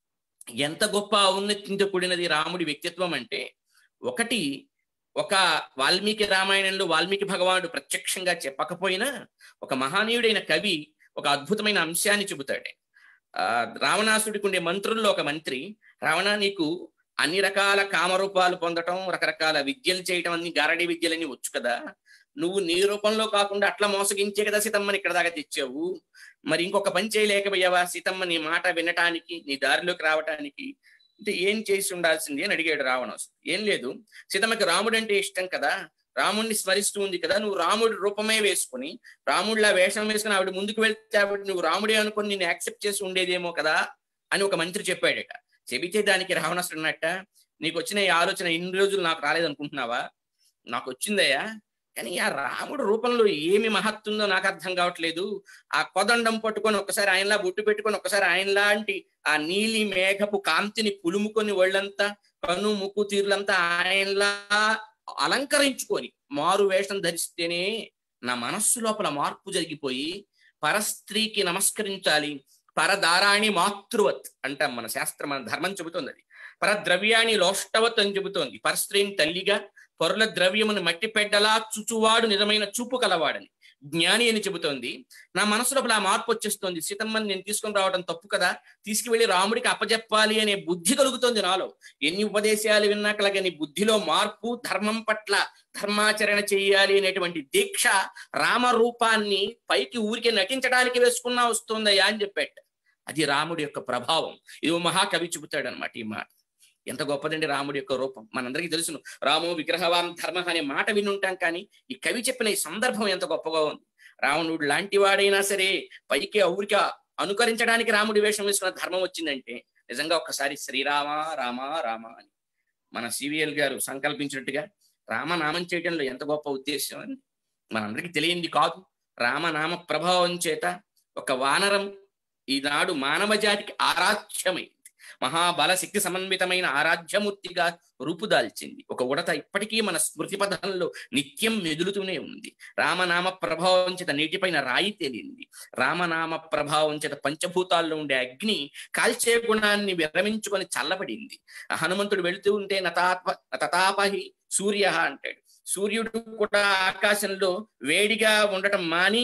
ఎంత గొప్ప ఔన్నత్యంతో కూడినది రాముడి వ్యక్తిత్వం అంటే ఒకటి ఒక వాల్మీకి రామాయణంలో వాల్మీకి భగవానుడు ప్రత్యక్షంగా చెప్పకపోయినా ఒక మహానీయుడైన కవి ఒక అద్భుతమైన అంశాన్ని చెబుతాడు ఆ రావణాసుడికి ఉండే మంత్రుల్లో ఒక మంత్రి రావణ నీకు అన్ని రకాల కామరూపాలు పొందటం రకరకాల విద్యలు చేయటం అన్ని గారడి విద్యలన్నీ వచ్చు కదా నువ్వు నీ రూపంలో కాకుండా అట్లా మోసగించే కదా సీతమ్మని ఇక్కడ దాకా తెచ్చావు మరి ఇంకొక పని చేయలేకపోయావా సీతమ్మ నీ మాట వినటానికి నీ దారిలోకి రావటానికి అంటే ఏం చేసి ఉండాల్సింది అని అడిగాడు రావణాసు ఏం లేదు సీతమ్మకి రాముడు అంటే ఇష్టం కదా రాముడిని స్మరిస్తూ ఉంది కదా నువ్వు రాముడి రూపమే వేసుకుని రాముడిలా వేషం వేసుకుని ఆవిడ ముందుకు వెళ్తే ఆవిడ నువ్వు రాముడే అనుకుని నేను యాక్సెప్ట్ చేసి ఉండేదేమో కదా అని ఒక మంత్రి చెప్పాడట చెబితే దానికి రావణాసుడు అన్నట్ట నీకు వచ్చిన ఈ ఆలోచన ఇన్ని రోజులు నాకు రాలేదనుకుంటున్నావా నాకు వచ్చిందయ్యా కానీ ఆ రాముడు రూపంలో ఏమి మహత్తుందో నాకు అర్థం కావట్లేదు ఆ కొదండం పట్టుకొని ఒకసారి ఆయనలా బొట్టు పెట్టుకొని ఒకసారి ఆయనలాంటి ఆ నీలి మేఘపు కాంతిని పులుముకొని ఒళ్ళంతా కన్ను ముక్కు తీరులంతా ఆయనలా అలంకరించుకొని మారు వేషం ధరిస్తేనే నా మనస్సు లోపల మార్పు జరిగిపోయి పరస్త్రీకి నమస్కరించాలి పరదారాణి మాతృవత్ అంటాం మన శాస్త్రం మన ధర్మం చెబుతోంది అది పరద్రవ్యాన్ని లోష్టవత్ అని చెబుతోంది పరస్త్రీని తల్లిగా పొరల ద్రవ్యమును మట్టి పెట్టలా చుచువాడు నిజమైన చూపు కలవాడని జ్ఞాని అని చెబుతోంది నా మనసు లోపల ఆ మార్పు వచ్చేస్తోంది సీతమ్మని నేను తీసుకొని రావడం తప్పు కదా తీసుకువెళ్లి రాముడికి అప్పజెప్పాలి అనే బుద్ధి కలుగుతోంది నాలో ఎన్ని ఉపదేశాలు విన్నా కలగని బుద్ధిలో మార్పు ధర్మం పట్ల ధర్మాచరణ చేయాలి అనేటువంటి దీక్ష రామరూపాన్ని పైకి ఊరికే నటించడానికి వేసుకున్నా వస్తుందయ్యా అని చెప్పాట అది రాముడి యొక్క ప్రభావం ఇది ఓ మహాకవి చెబుతాడు అనమాట ఈ మాట ఎంత గొప్పదండి రాముడి యొక్క రూపం మనందరికీ తెలుసును రాము విగ్రహవాన్ ధర్మ అనే మాట వినుంటాం కానీ ఈ కవి చెప్పిన ఈ సందర్భం ఎంత గొప్పగా ఉంది రావణుడు లాంటి వాడైనా సరే పైకి ఊరిక అనుకరించడానికి రాముడి వేషం వేసుకున్న ధర్మం వచ్చిందంటే నిజంగా ఒక్కసారి శ్రీరామ రామ రామ అని మన సివిఎల్ గారు సంకల్పించినట్టుగా రామనామం చేయడంలో ఎంత గొప్ప ఉద్దేశం అని మనందరికీ తెలియంది కాదు రామనామ ప్రభావం చేత ఒక వానరం ఈనాడు మానవ జాతికి ఆరాధ్యమైంది మహాబల శక్తి సమన్వితమైన ఆరాధ్యమూర్తిగా రూపుదాల్చింది ఒక ఉడత ఇప్పటికీ మన స్మృతి పథంలో నిత్యం మెదులుతూనే ఉంది రామనామ ప్రభావం చేత నీటిపైన రాయి తేలింది రామనామ ప్రభావం చేత పంచభూతాల్లో ఉండే అగ్ని కాల్చే గుణాన్ని విరమించుకొని చల్లబడింది హనుమంతుడు వెళుతూ ఉంటే నతాత్మ నతాపహి సూర్య అంటాడు సూర్యుడు కూడా ఆకాశంలో వేడిగా ఉండటం మాని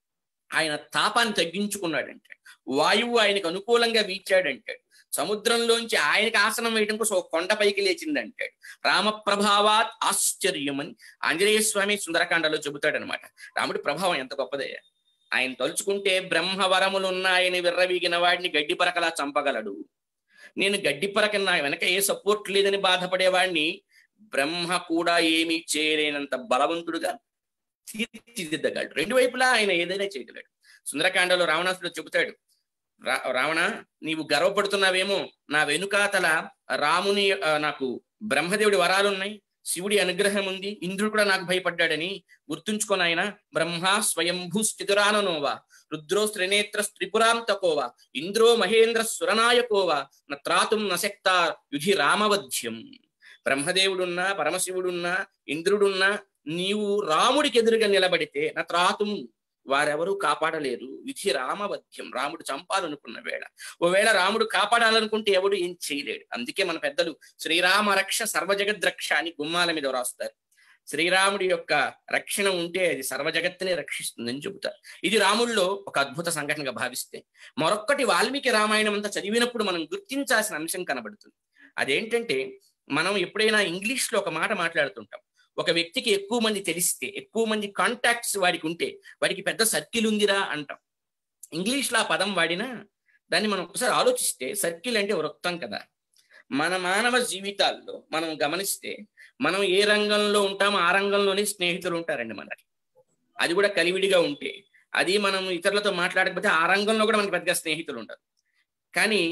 ఆయన తాపాన్ని తగ్గించుకున్నాడంటాడు వాయువు ఆయనకు అనుకూలంగా వీచాడంటాడు సముద్రంలోంచి ఆయనకి ఆసనం వేయడం కోసం ఒక కొండపైకి లేచిందంటాడు రామ ప్రభావాత్ ఆశ్చర్యమని ఆంజనేయ స్వామి సుందరకాండలో చెబుతాడనమాట రాముడి ప్రభావం ఎంత గొప్పదయ్యా ఆయన తలుచుకుంటే బ్రహ్మవరములున్నాయని విర్రవీగిన వాడిని గడ్డి పరకలా చంపగలడు నేను గడ్డి పరక నా వెనక ఏ సపోర్ట్ లేదని బాధపడేవాడిని బ్రహ్మ కూడా ఏమీ చేయలేనంత బలవంతుడుగా తీర్చిదిద్దగలడు రెండు వైపులా ఆయన ఏదైనా చేయగలడు సుందరకాండలో రావణాసుడు చెబుతాడు రా రావణ నీవు గర్వపడుతున్నావేమో నా వెనుకాతల రాముని ఆ, నాకు బ్రహ్మదేవుడి వరాలున్నాయి శివుడి అనుగ్రహం ఉంది ఇంద్రుడు కూడా నాకు భయపడ్డాడని గుర్తుంచుకొని ఆయన బ్రహ్మ స్వయంభూ స్థితురాననోవా రుద్రో త్రినేత్ర త్రిపురాంతకోవా ఇంద్రో మహేంద్ర సురనాయకోవా న త్రాతుం నశక్త యుధి రామవధ్యం బ్రహ్మదేవుడున్నా పరమశివుడున్నా ఇంద్రుడున్నా నీవు రాముడికి ఎదురుగా నిలబడితే నా త్రాతుం వారెవరూ కాపాడలేరు విధి రామవధ్యం రాముడు చంపాలనుకున్న వేళ ఓవేళ రాముడు కాపాడాలనుకుంటే ఎవడు ఏం చేయలేడు అందుకే మన పెద్దలు శ్రీరామ రక్ష సర్వజగద్రక్ష అని గుమ్మాల మీద రాస్తారు శ్రీరాముడి యొక్క రక్షణ ఉంటే అది సర్వజగత్తునే రక్షిస్తుందని చెబుతారు ఇది రాముల్లో ఒక అద్భుత సంఘటనగా భావిస్తే మరొక్కటి వాల్మీకి రామాయణం అంతా చదివినప్పుడు మనం గుర్తించాల్సిన అంశం కనబడుతుంది అదేంటంటే మనం ఎప్పుడైనా ఇంగ్లీష్ లో ఒక మాట మాట్లాడుతుంటాం ఒక వ్యక్తికి ఎక్కువ మంది తెలిస్తే ఎక్కువ మంది కాంటాక్ట్స్ వాడికి ఉంటే వాడికి పెద్ద సర్కిల్ ఉందిరా అంటాం ఇంగ్లీష్లో ఆ పదం వాడినా దాన్ని మనం ఒకసారి ఆలోచిస్తే సర్కిల్ అంటే వృత్తం కదా మన మానవ జీవితాల్లో మనం గమనిస్తే మనం ఏ రంగంలో ఉంటామో ఆ రంగంలోనే స్నేహితులు ఉంటారండి మనకి అది కూడా కలివిడిగా ఉంటే అది మనం ఇతరులతో మాట్లాడకపోతే ఆ రంగంలో కూడా మనకి పెద్దగా స్నేహితులు ఉంటారు కానీ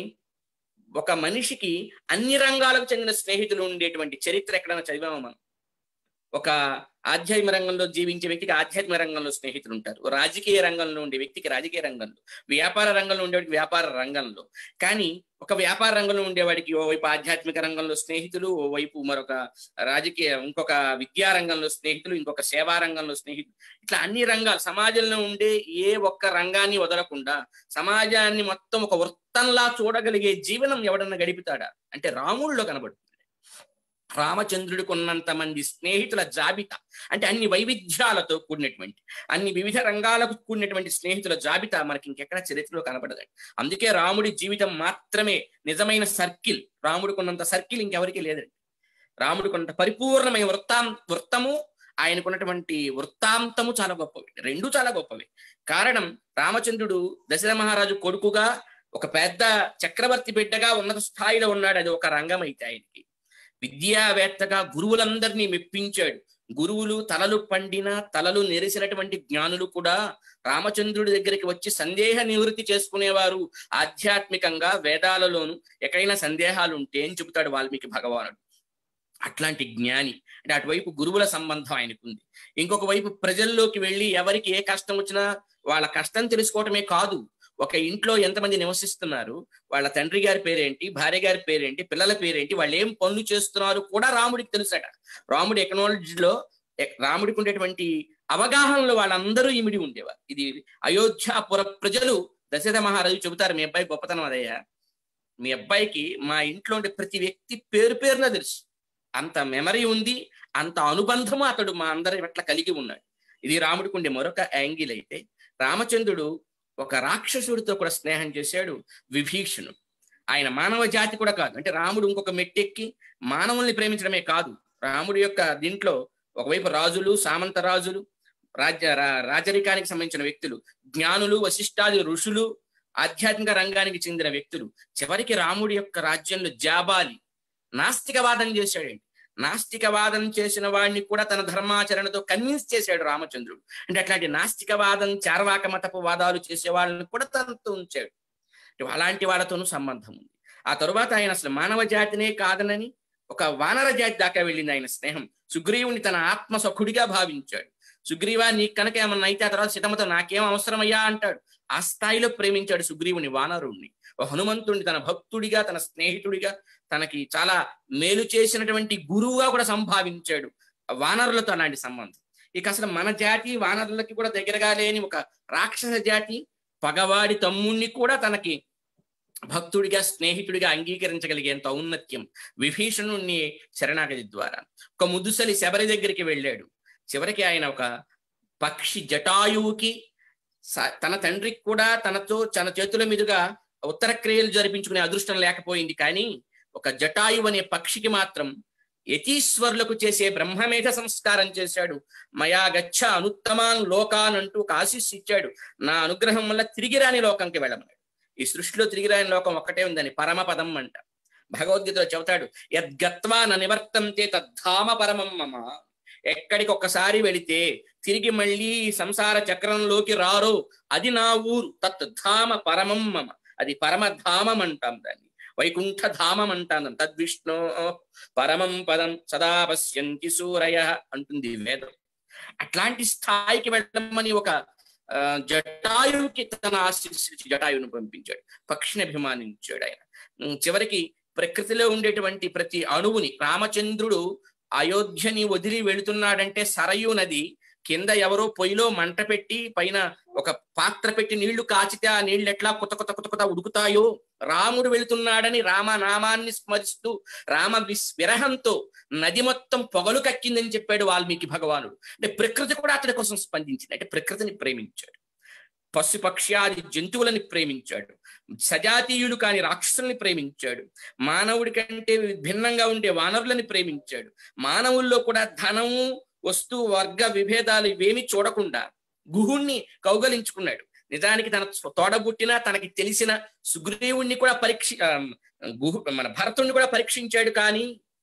ఒక మనిషికి అన్ని రంగాలకు చెందిన స్నేహితులు ఉండేటువంటి చరిత్ర ఎక్కడైనా చదివామా మనం ఒక ఆధ్యాత్మిక రంగంలో జీవించే వ్యక్తికి ఆధ్యాత్మిక రంగంలో స్నేహితులు ఉంటారు ఓ రాజకీయ రంగంలో ఉండే వ్యక్తికి రాజకీయ రంగంలో వ్యాపార రంగంలో ఉండేవాడికి వ్యాపార రంగంలో కానీ ఒక వ్యాపార రంగంలో ఉండేవాడికి ఓవైపు ఆధ్యాత్మిక రంగంలో స్నేహితులు ఓవైపు మరొక రాజకీయ ఇంకొక విద్యా రంగంలో స్నేహితులు ఇంకొక సేవా రంగంలో స్నేహితులు ఇట్లా అన్ని రంగాలు సమాజంలో ఉండే ఏ ఒక్క రంగాన్ని వదలకుండా సమాజాన్ని మొత్తం ఒక వృత్తంలా చూడగలిగే జీవనం ఎవడన్నా గడిపుతాడా అంటే రాముడిలో కనబడుతుంది రామచంద్రుడికి ఉన్నంత మంది స్నేహితుల జాబితా అంటే అన్ని వైవిధ్యాలతో కూడినటువంటి అన్ని వివిధ రంగాలకు కూడినటువంటి స్నేహితుల జాబితా మనకి ఇంకెక్కడ చరిత్రలో కనబడదండి అందుకే రాముడి జీవితం మాత్రమే నిజమైన సర్కిల్ రాముడికి ఉన్నంత సర్కిల్ ఇంకెవరికి లేదండి రాముడికి ఉన్నంత పరిపూర్ణమైన వృత్తాం వృత్తము ఆయనకున్నటువంటి వృత్తాంతము చాలా గొప్పవి రెండు చాలా గొప్పవి కారణం రామచంద్రుడు దశరథ మహారాజు కొడుకుగా ఒక పెద్ద చక్రవర్తి బిడ్డగా ఉన్నత స్థాయిలో ఉన్నాడు అది ఒక రంగం అయితే ఆయనకి విద్యావేత్తగా గురువులందరినీ మెప్పించాడు గురువులు తలలు పండిన తలలు నెరిసినటువంటి జ్ఞానులు కూడా రామచంద్రుడి దగ్గరికి వచ్చి సందేహ నివృత్తి చేసుకునేవారు ఆధ్యాత్మికంగా వేదాలలోను ఎక్కడైనా సందేహాలు ఉంటే అని చెబుతాడు వాల్మీకి భగవానుడు అట్లాంటి జ్ఞాని అంటే అటువైపు గురువుల సంబంధం ఆయనకుంది ఇంకొక వైపు ప్రజల్లోకి వెళ్ళి ఎవరికి ఏ కష్టం వచ్చినా వాళ్ళ కష్టం తెలుసుకోవటమే కాదు ఒక ఇంట్లో ఎంతమంది నివసిస్తున్నారు వాళ్ళ తండ్రి గారి పేరేంటి భార్య గారి పేరేంటి పిల్లల పేరేంటి వాళ్ళు ఏం పనులు చేస్తున్నారు కూడా రాముడికి తెలుసట రాముడి ఎకనాలజీలో రాముడికి ఉండేటువంటి అవగాహనలో వాళ్ళందరూ ఇమిడి ఉండేవారు ఇది అయోధ్యాపుర ప్రజలు దశరథ మహారాజు చెబుతారు మీ అబ్బాయి గొప్పతనం అదయ్యా మీ అబ్బాయికి మా ఇంట్లో ఉండే ప్రతి వ్యక్తి పేరు పేరున తెలుసు అంత మెమరీ ఉంది అంత అనుబంధము అతడు మా అందరి పట్ల కలిగి ఉన్నాడు ఇది రాముడికి ఉండే మరొక యాంగిల్ అయితే రామచంద్రుడు ఒక రాక్షసుడితో కూడా స్నేహం చేశాడు విభీషణుడు ఆయన మానవ జాతి కూడా కాదు అంటే రాముడు ఇంకొక మెట్టెక్కి మానవుల్ని ప్రేమించడమే కాదు రాముడి యొక్క దీంట్లో ఒకవైపు రాజులు సామంత రాజులు రాజ్య రాజరికానికి సంబంధించిన వ్యక్తులు జ్ఞానులు వశిష్టాది ఋషులు ఆధ్యాత్మిక రంగానికి చెందిన వ్యక్తులు చివరికి రాముడి యొక్క రాజ్యంలో జాబాలి నాస్తికవాదం చేశాడండి నాస్తికవాదం చేసిన వాడిని కూడా తన ధర్మాచరణతో కన్విన్స్ చేశాడు రామచంద్రుడు అంటే అట్లాంటి నాస్తికవాదం చార్వాక మతపు వాదాలు చేసే వాళ్ళని కూడా తనతో ఉంచాడు అలాంటి వాళ్ళతోనూ సంబంధం ఉంది ఆ తరువాత ఆయన అసలు మానవ జాతినే కాదనని ఒక వానర జాతి దాకా వెళ్ళింది ఆయన స్నేహం సుగ్రీవుని తన ఆత్మ సఖుడిగా భావించాడు సుగ్రీవా నీకు కనుక ఏమన్నా అయితే ఆ తర్వాత సీతమ్మతో నాకేం అవసరమయ్యా అంటాడు ఆ స్థాయిలో ప్రేమించాడు సుగ్రీవుని వానరుణ్ణి ఒక హనుమంతుడిని తన భక్తుడిగా తన స్నేహితుడిగా తనకి చాలా మేలు చేసినటువంటి గురువుగా కూడా సంభావించాడు వానరులతో అలాంటి సంబంధం ఇక అసలు మన జాతి వానరులకి కూడా దగ్గరగా లేని ఒక రాక్షస జాతి పగవాడి తమ్ముణ్ణి కూడా తనకి భక్తుడిగా స్నేహితుడిగా అంగీకరించగలిగేంత ఔన్నత్యం విభీషణుణ్ణి శరణాగతి ద్వారా ఒక ముదుసలి శబరి దగ్గరికి వెళ్ళాడు చివరికి ఆయన ఒక పక్షి జటాయువుకి స- తన తండ్రికి కూడా తనతో తన చేతుల మీదుగా ఉత్తర క్రియలు జరిపించుకునే అదృష్టం లేకపోయింది కానీ ఒక జటాయు అనే పక్షికి మాత్రం యతీశ్వరులకు చేసే బ్రహ్మమేధ సంస్కారం చేశాడు మయా గచ్చ అనుత్తమాన్ లోకాన్ అంటూ ఒక ఆశీస్సు ఇచ్చాడు నా అనుగ్రహం వల్ల తిరిగి రాని లోకంకి వెళ్ళమన్నాడు ఈ సృష్టిలో తిరిగి రాని లోకం ఒక్కటే ఉందని పరమపదం అంట భగవద్గీతలో చెబుతాడు యద్గత్వా న నివర్తంతే తద్ధామ పరమం మమ ఎక్కడికి ఒక్కసారి వెళితే తిరిగి మళ్ళీ ఈ సంసార చక్రంలోకి రారో అది నా ఊరు తత్ ధామ పరమం మమ అది పరమధామం అంటాం దాన్ని వైకుంఠ ధామం అంటాం తద్విష్ణు పరమం పదం సదా పశ్యంతి సూరయ అంటుంది వేదం అట్లాంటి స్థాయికి వెళ్ళమని ఒక ఆ, జటాయువుకి తన ఆశీస్సు జటాయువును పంపించాడు పక్షిని అభిమానించాడు ఆయన ఉమ్, చివరికి ప్రకృతిలో ఉండేటువంటి ప్రతి అణువుని రామచంద్రుడు అయోధ్యని వదిలి వెళుతున్నాడంటే సరయూ నది కింద ఎవరో పొయ్యిలో మంట పెట్టి పైన ఒక పాత్ర పెట్టి నీళ్లు కాచితే ఆ నీళ్లు ఎట్లా కొత్త కొత్త కొత్త కొత్త ఉడుకుతాయో రాముడు వెళుతున్నాడని రామనామాన్ని స్మరిస్తూ రామ విస్- విరహంతో నది మొత్తం పొగలు కక్కిందని చెప్పాడు వాల్మీకి భగవానుడు అంటే ప్రకృతి కూడా అతడి కోసం స్పందించింది అంటే ప్రకృతిని ప్రేమించాడు పశు పక్ష్యాది జంతువులని ప్రేమించాడు సజాతీయులు కాని రాక్షసుల్ని ప్రేమించాడు మానవుడి కంటే భిన్నంగా ఉండే వానరులని ప్రేమించాడు మానవుల్లో కూడా ధనము వస్తు వర్గ విభేదాలు ఇవేమి చూడకుండా గుహుణ్ణి కౌగలించుకున్నాడు నిజానికి తన తోడబుట్టిన తనకి తెలిసిన సుగ్రీవుణ్ణి కూడా పరీక్ష ఆ, గుహు మన భరతుణ్ణి కూడా పరీక్షించాడు కానీ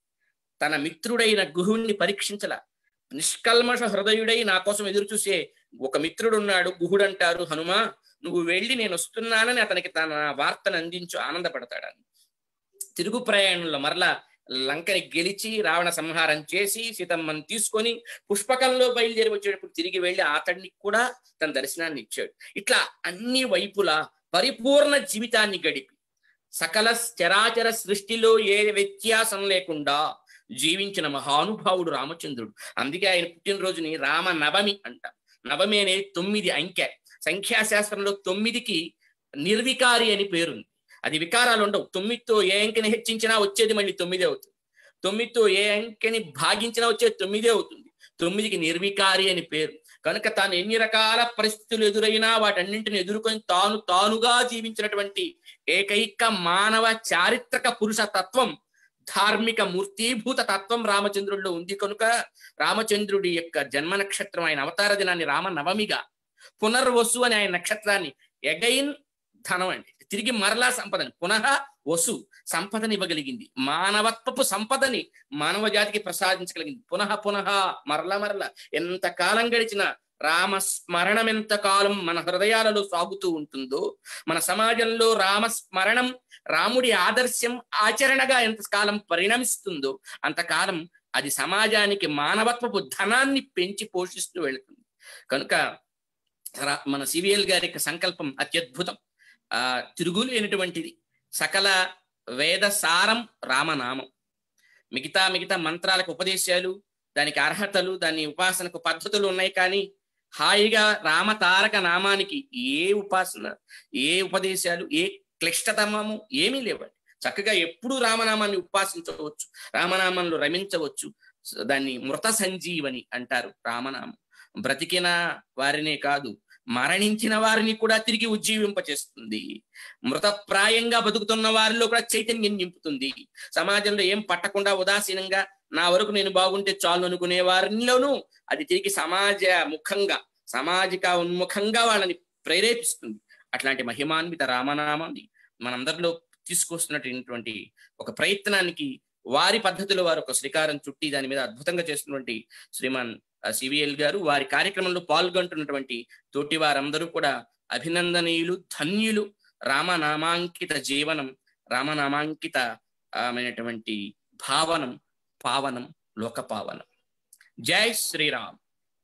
తన మిత్రుడైన గుహుణ్ణి పరీక్షించల నిష్కల్మష హృదయుడై నా కోసం ఎదురు చూసే ఒక మిత్రుడు ఉన్నాడు గుహుడు అంటారు హనుమ నువ్వు వెళ్ళి నేను వస్తున్నానని అతనికి తన వార్తను అందించు ఆనందపడతాడని తిరుగు ప్రయాణంలో మరలా లంకని గెలిచి రావణ సంహారం చేసి సీతమ్మని తీసుకొని పుష్పకంలో బయలుదేరి వచ్చేటప్పుడు తిరిగి వెళ్ళి అతడిని కూడా తన దర్శనాన్ని ఇచ్చాడు ఇట్లా అన్ని వైపులా పరిపూర్ణ జీవితాన్ని గడిపి సకల చరాచర సృష్టిలో ఏ వ్యత్యాసం లేకుండా జీవించిన మహానుభావుడు రామచంద్రుడు అందుకే ఆయన పుట్టినరోజుని రామ నవమి అంట నవమి అనేది తొమ్మిది అంకె సంఖ్యాశాస్త్రంలో తొమ్మిదికి నిర్వికారి అని పేరుంది అది వికారాలు ఉండవు తొమ్మిదితో ఏ అంకెని హెచ్చించినా వచ్చేది మళ్ళీ తొమ్మిదే అవుతుంది తొమ్మిదితో ఏ అంకెని భాగించినా వచ్చేది తొమ్మిదే అవుతుంది తొమ్మిదికి నిర్వికారి అని పేరు కనుక తాను ఎన్ని రకాల పరిస్థితులు ఎదురైనా వాటన్నింటిని ఎదుర్కొని తాను తానుగా జీవించినటువంటి ఏకైక మానవ చారిత్రక పురుష తత్వం ధార్మిక మూర్తీభూత తత్వం రామచంద్రుడిలో ఉంది కనుక రామచంద్రుడి యొక్క జన్మ నక్షత్రం ఆయన అవతార దినాన్ని రామ నవమిగా పునర్వసు అని ఆయన నక్షత్రాన్ని ఎగైన్ ధనం అండి తిరిగి మరలా సంపదని పునః వసు సంపదని ఇవ్వగలిగింది మానవత్వపు సంపదని మానవ జాతికి ప్రసాదించగలిగింది పునః పునః మరల మరల ఎంత కాలం గడిచినా రామ స్మరణం ఎంత కాలం మన హృదయాలలో సాగుతూ ఉంటుందో మన సమాజంలో రామ స్మరణం రాముడి ఆదర్శం ఆచరణగా ఎంత కాలం పరిణమిస్తుందో అంతకాలం అది సమాజానికి మానవత్వపు ధనాన్ని పెంచి పోషిస్తూ వెళుతుంది కనుక రా- మన సివిఎల్ గారి యొక్క సంకల్పం అత్యద్భుతం ఆ తిరుగులేనటువంటిది సకల వేద సారం రామనామం మిగతా మిగతా మంత్రాలకు ఉపదేశాలు దానికి అర్హతలు దాని ఉపాసనకు పద్ధతులు ఉన్నాయి కానీ హాయిగా రామ తారక నామానికి ఏ ఉపాసన ఏ ఉపదేశాలు ఏ క్లిష్టతమము ఏమీ లేవండి చక్కగా ఎప్పుడు రామనామాన్ని ఉపాసించవచ్చు రామనామంలో రమించవచ్చు దాన్ని మృత సంజీవని అంటారు రామనామం బ్రతికిన వారినే కాదు మరణించిన వారిని కూడా తిరిగి ఉజ్జీవింపచేస్తుంది మృతప్రాయంగా బతుకుతున్న వారిలో కూడా చైతన్యం నింపుతుంది సమాజంలో ఏం పట్టకుండా ఉదాసీనంగా నా వరకు నేను బాగుంటే చాలు అనుకునే వారిలోనూ అది తిరిగి సమాజ ముఖంగా సామాజిక ఉన్ముఖంగా వాళ్ళని ప్రేరేపిస్తుంది అట్లాంటి మహిమాన్విత రామనామాన్ని మనందరిలో తీసుకొస్తున్నటువంటి ఒక ప్రయత్నానికి వారి పద్ధతిలో వారు ఒక శ్రీకారం చుట్టి దాని మీద అద్భుతంగా చేస్తున్నటువంటి శ్రీమాన్ సివిఎల్ గారు వారి కార్యక్రమంలో పాల్గొంటున్నటువంటి తోటి వారందరూ కూడా అభినందనీయులు ధన్యులు రామనామాంకిత జీవనం రామనామాంకిత ఆమైనటువంటి భావనం పావనం లోక పావనం జై శ్రీరామ్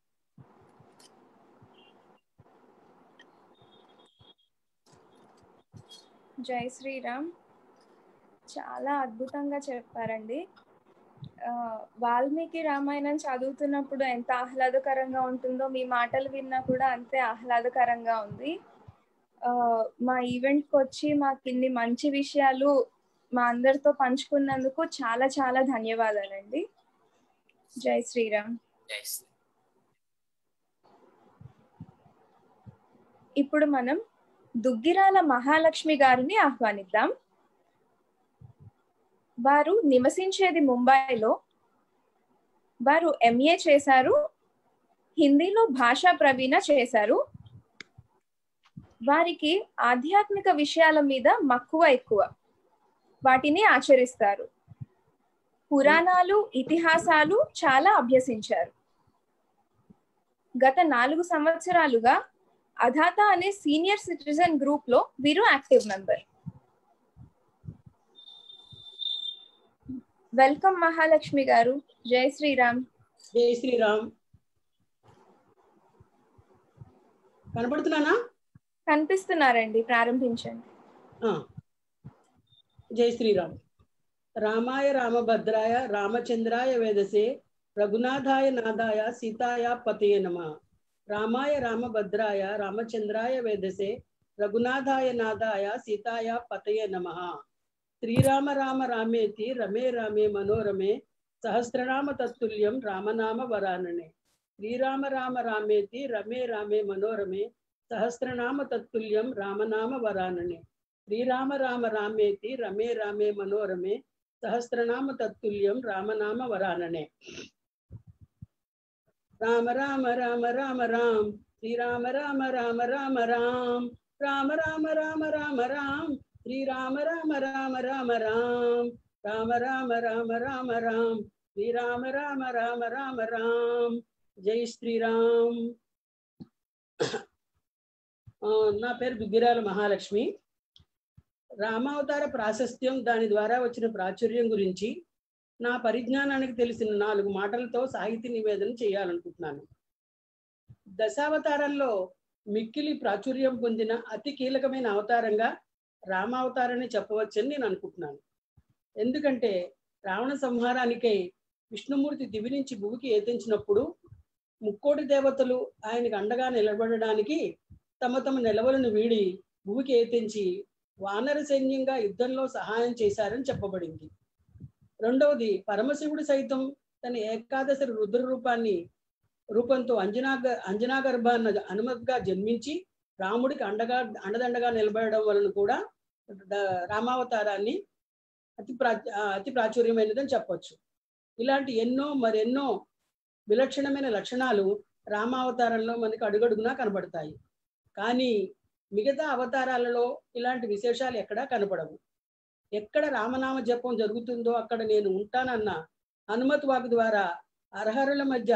జై శ్రీరామ్ చాలా అద్భుతంగా చెప్పారండి ఆ, వాల్మీకి రామాయణం చదువుతున్నప్పుడు ఎంత ఆహ్లాదకరంగా ఉంటుందో మీ మాటలు విన్నా కూడా అంతే ఆహ్లాదకరంగా ఉంది ఆ, మా ఈవెంట్కి వచ్చి మాకు ఇన్ని మంచి విషయాలు మా అందరితో పంచుకున్నందుకు చాలా చాలా ధన్యవాదాలండి జై శ్రీరామ్ జై శ్రీ ఇప్పుడు మనం దుగ్గిరాల మహాలక్ష్మి గారిని ఆహ్వానిద్దాం వారు నివసించేది ముంబైలో వారు ఎంఏ చేశారు హిందీలో భాషా ప్రవీణ చేశారు వారికి ఆధ్యాత్మిక విషయాల మీద మక్కువ ఎక్కువ వాటిని ఆచరిస్తారు పురాణాలు ఇతిహాసాలు చాలా అభ్యసించారు గత నాలుగు సంవత్సరాలుగా అధాత అనే సీనియర్ సిటిజన్ గ్రూప్ లో వీరు యాక్టివ్ మెంబర్ వెల్కమ్ మహాలక్ష్మి గారు జై శ్రీరామ్ జై శ్రీరామ్ కనపడుతున్నానా కనిపిస్తున్నారండి ప్రారంభించండి ఆ. జై శ్రీరామ్ రామాయ రామభద్రాయ రామచంద్రాయ వేదసే రఘునాథాయ నాదాయ సీతాయ పతయే నమ రామాయ రామభద్రాయ రామచంద్రాయ వేదసే రఘునాథాయ నాదాయ సీతాయ పతయే నమ శ్రీరామ రామ రామేతి రమే రామే మనోరమే సహస్రనామ తత్తుల్యం రామనామ వరాననే శ్రీరామ రామ రామేతి రమే రామే మనోరమే సహస్రనామ తత్తుల్యం రామనామ వరాననే శ్రీరామ రామ రామేతి రమే రామే మనోరమే సహస్రనామ తత్తుల్యం రామనామ వరాననే రామ రామ రామ రామ రామ్ శ్రీరామ రామ రామ రామ రామ్ రామ రామ రామ రామ రామ్ శ్రీరామ రామ రామ రామ రామ్ రామ రామ రామ రామ రామ్ శ్రీరామ రామ రామ రామ రామ్ జై శ్రీరామ్ ఆ, నా పేరు దుగ్గిరాల మహాలక్ష్మి రామావతార ప్రాశస్త్యం దాని ద్వారా వచ్చిన ప్రాచుర్యం గురించి నా పరిజ్ఞానానికి తెలిసిన నాలుగు మాటలతో సాహితీ నివేదన చేయాలనుకుంటున్నాను దశావతారంలో మిక్కిలి ప్రాచుర్యం పొందిన అతి కీలకమైన అవతారంగా రామావతారాన్ని చెప్పవచ్చని నేను అనుకుంటున్నాను ఎందుకంటే రావణ సంహారానికై విష్ణుమూర్తి దివి నుంచి భూమికి ఏతించినప్పుడు ముక్కోటి దేవతలు ఆయనకు అండగా నిలబడడానికి తమ తమ నిలవలను వీడి భూమికి ఏతించి వానర సైన్యంగా యుద్ధంలో సహాయం చేశారని చెప్పబడింది రెండవది పరమశివుడు సైతం తన ఏకాదశి రుద్ర రూపాన్ని రూపంతో అంజనా అంజనా గర్భాన్న హనుమత్గా జన్మించి రాముడికి అండగా అండదండగా నిలబడడం వలన కూడా ద- రామావతారాన్ని అతి ప్రా అతి ప్రాచుర్యమైనదని చెప్పొచ్చు ఇలాంటి ఎన్నో మరెన్నో విలక్షణమైన లక్షణాలు రామావతారంలో మనకి అడుగడుగునా కనబడతాయి కానీ మిగతా అవతారాలలో ఇలాంటి విశేషాలు ఎక్కడా కనపడవు ఎక్కడ రామనామ జపం జరుగుతుందో అక్కడ నేను ఉంటానన్న హనుమత్ వాక్ ద్వారా అర్హరుల మధ్య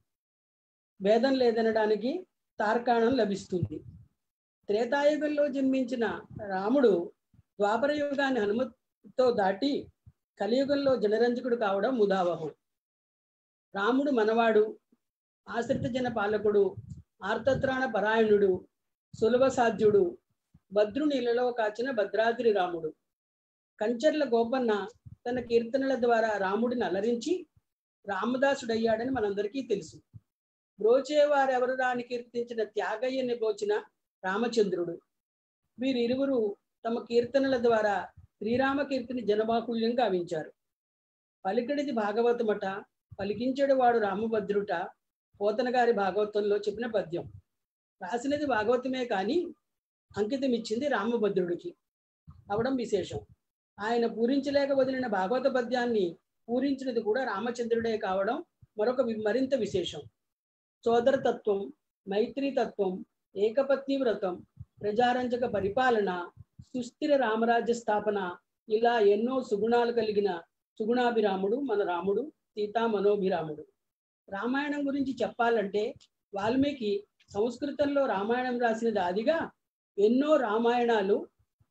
భేదం లేదనడానికి తార్కాణం లభిస్తుంది త్రేతాయుగంలో జన్మించిన రాముడు ద్వాపర యుగాన్ని హనుమత్తో దాటి కలియుగంలో జనరంజకుడు కావడం ముదావహం రాముడు మనవాడు ఆశ్రిత జన పాలకుడు ఆర్తత్రాణ పరాయణుడు సులభ సాధ్యుడు భద్రునిలలో కాచిన భద్రాద్రి రాముడు కంచర్ల గోపన్న తన కీర్తనల ద్వారా రాముడిని అలరించి రామదాసుడయ్యాడని మనందరికీ తెలుసు బ్రోచేవారెవరు రాని కీర్తించిన త్యాగయ్యని బ్రోచిన రామచంద్రుడు వీరిరువురు తమ కీర్తనల ద్వారా శ్రీరామ కీర్తిని జనబాహుల్యం గావించారు పలికడిది భాగవతమట పలికించడు వాడు రామభద్రుట పోతన గారి భాగవతంలో చెప్పిన పద్యం రాసినది భాగవతమే కానీ అంకితం ఇచ్చింది రామభద్రుడికి అవడం విశేషం ఆయన పూరించలేక వదిలిన భాగవత పద్యాన్ని పూరించినది కూడా రామచంద్రుడే కావడం మరొక వి- మరింత విశేషం సోదరతత్వం మైత్రీతత్వం ఏకపత్ని వ్రతం ప్రజారంజక పరిపాలన సుస్థిర రామరాజ్య స్థాపన ఇలా ఎన్నో సుగుణాలు కలిగిన సుగుణాభిరాముడు మన రాముడు సీతా మనోభిరాముడు రామాయణం గురించి చెప్పాలంటే వాల్మీకి సంస్కృతంలో రామాయణం రాసినది అదిగా ఎన్నో రామాయణాలు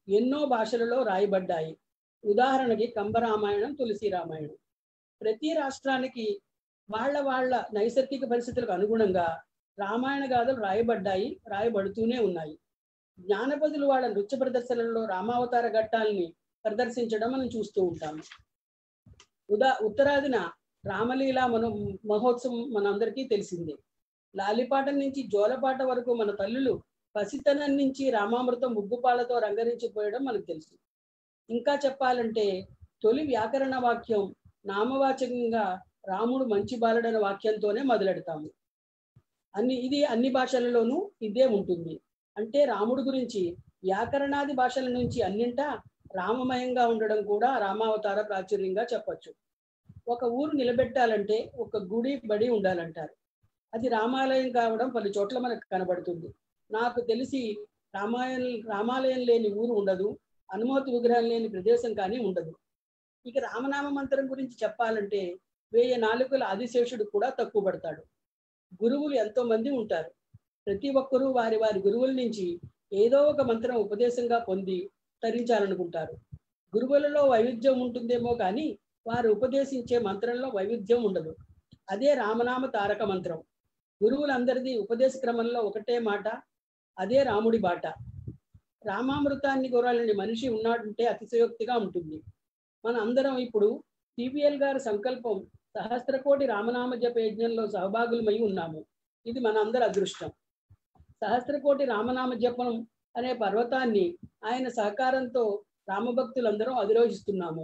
ఎన్నో భాషలలో రాయబడ్డాయి ఉదాహరణకి కంబరామాయణం తులసి రామాయణం ప్రతి రాష్ట్రానికి వాళ్ళ వాళ్ళ నైసర్గిక పరిస్థితులకు అనుగుణంగా రామాయణ గాథలు రాయబడ్డాయి రాయబడుతూనే ఉన్నాయి జ్ఞానపదులు వాళ్ళ నృత్య ప్రదర్శనలలో రామావతార ఘట్టాలని ప్రదర్శించడం మనం చూస్తూ ఉంటాము ఉదా ఉత్తరాదిన రామలీల మన మహోత్సవం మనందరికీ తెలిసిందే లాలిపాట నుంచి జోలపాట వరకు మన తల్లులు పసితనం నుంచి రామామృతం ముగ్గుపాలతో రంగరించిపోయడం మనకు తెలుసు ఇంకా చెప్పాలంటే తొలి వ్యాకరణ వాక్యం నామవాచకంగా రాముడు మంచి బాలుడన్న వాక్యంతోనే మొదలెడతాము అన్ని ఇది అన్ని భాషలలోనూ ఇదే ఉంటుంది అంటే రాముడు గురించి వ్యాకరణాది భాషల నుంచి అన్నింటా రామమయంగా ఉండడం కూడా రామావతార ప్రాచుర్యంగా చెప్పొచ్చు ఒక ఊరు నిలబెట్టాలంటే ఒక గుడి బడి ఉండాలంటారు అది రామాలయం కావడం పలు చోట్ల మనకు కనబడుతుంది నాకు తెలిసి రామాయణ రామాలయం లేని ఊరు ఉండదు హనుమతి విగ్రహం లేని ప్రదేశం కానీ ఉండదు ఇక రామనామ మంత్రం గురించి చెప్పాలంటే వేయ నాలుకల ఆదిశేషుడు కూడా తక్కువ పడతాడు గురువులు ఎంతో మంది ఉంటారు ప్రతి ఒక్కరూ వారి వారి గురువుల నుంచి ఏదో ఒక మంత్రం ఉపదేశంగా పొంది తరించాలనుకుంటారు గురువులలో వైవిధ్యం ఉంటుందేమో కానీ వారు ఉపదేశించే మంత్రంలో వైవిధ్యం ఉండదు అదే రామనామ తారక మంత్రం గురువులందరిది ఉపదేశ క్రమంలో ఒకటే మాట అదే రాముడి బాట రామామృతాన్ని కోరాలని మనిషి ఉన్నాడంటే అతిశయోక్తిగా ఉంటుంది మన అందరం ఇప్పుడు సిపిఎల్ గారి సంకల్పం సహస్రకోటి రామనామ జప యజ్ఞంలో సహభాగులమై ఉన్నాము ఇది మన అందరి అదృష్టం సహస్రకోటి రామనామ జపం అనే పర్వతాన్ని ఆయన సహకారంతో రామభక్తులందరం అధిరోహిస్తున్నాము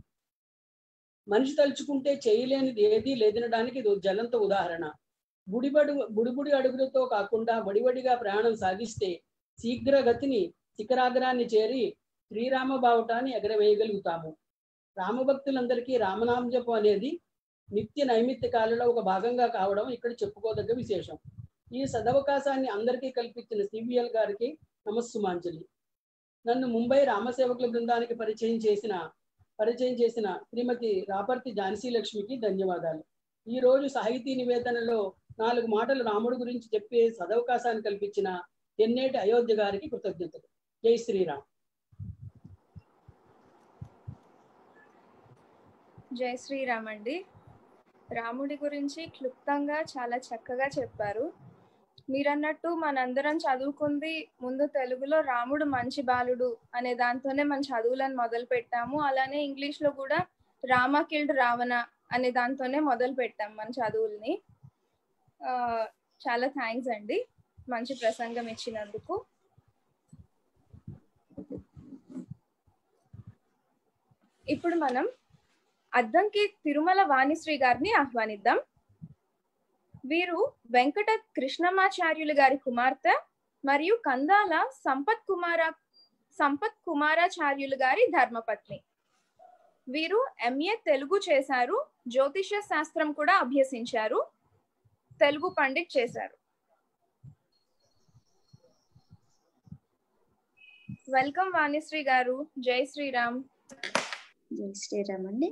మనిషి తలుచుకుంటే చేయలేనిది ఏదీ లేదనడానికి ఇది జలంత ఉదాహరణ బుడిబడి బుడిబుడి అడుగులతో కాకుండా వడివడిగా ప్రయాణం సాగిస్తే శీఘ్రగతిని శిఖరాగ్రాన్ని చేరి శ్రీరామ బావుటాన్ని ఎగరవేయగలుగుతాము రామభక్తులందరికీ రామనామ జపం అనేది నిత్య నైమిత్య కాలంలో ఒక భాగంగా కావడం ఇక్కడ చెప్పుకోదగ్గ విశేషం ఈ సదవకాశాన్ని అందరికీ కల్పించిన సిబిఎల్ గారికి నమస్సుమాంజలి నన్ను ముంబై రామసేవకుల బృందానికి పరిచయం చేసిన పరిచయం చేసిన శ్రీమతి రాపర్తి ఝాన్సీ లక్ష్మికి ధన్యవాదాలు ఈ రోజు సాహితీ నివేదనలో నాలుగు మాటలు రాముడు గురించి చెప్పే సదవకాశాన్ని కల్పించిన ఎన్నేటి అయోధ్య గారికి కృతజ్ఞతలు జై శ్రీరామ్ జై శ్రీరామ్ అండి రాముడి గురించి క్లుప్తంగా చాలా చక్కగా చెప్పారు మీరన్నట్టు మనందరం చదువుకుంది ముందు తెలుగులో రాముడు మంచి బాలుడు అనే దాంతోనే మన చదువులను మొదలు పెట్టాము అలానే ఇంగ్లీష్ లో కూడా రామ కిల్డ్ రావణ అనే దాంతోనే మొదలు పెట్టాం మన చదువుల్ని ఆ, చాలా థ్యాంక్స్ అండి మంచి ప్రసంగం ఇచ్చినందుకు ఇప్పుడు మనం అద్దంకి తిరుమల వాణిశ్రీ గారిని ఆహ్వానిద్దాం వీరు వెంకట కృష్ణమాచార్యులు గారి కుమార్తె మరియు కందాల సంపత్ కుమార సంపత్ కుమారాచార్యులు గారి ధర్మపత్ని వీరు ఎంఏ తెలుగు చేశారు జ్యోతిష శాస్త్రం కూడా అభ్యసించారు తెలుగు పండిట్ చేశారు వెల్కమ్ వాణిశ్రీ గారు జై శ్రీరామ్ జై శ్రీరామ్ అండి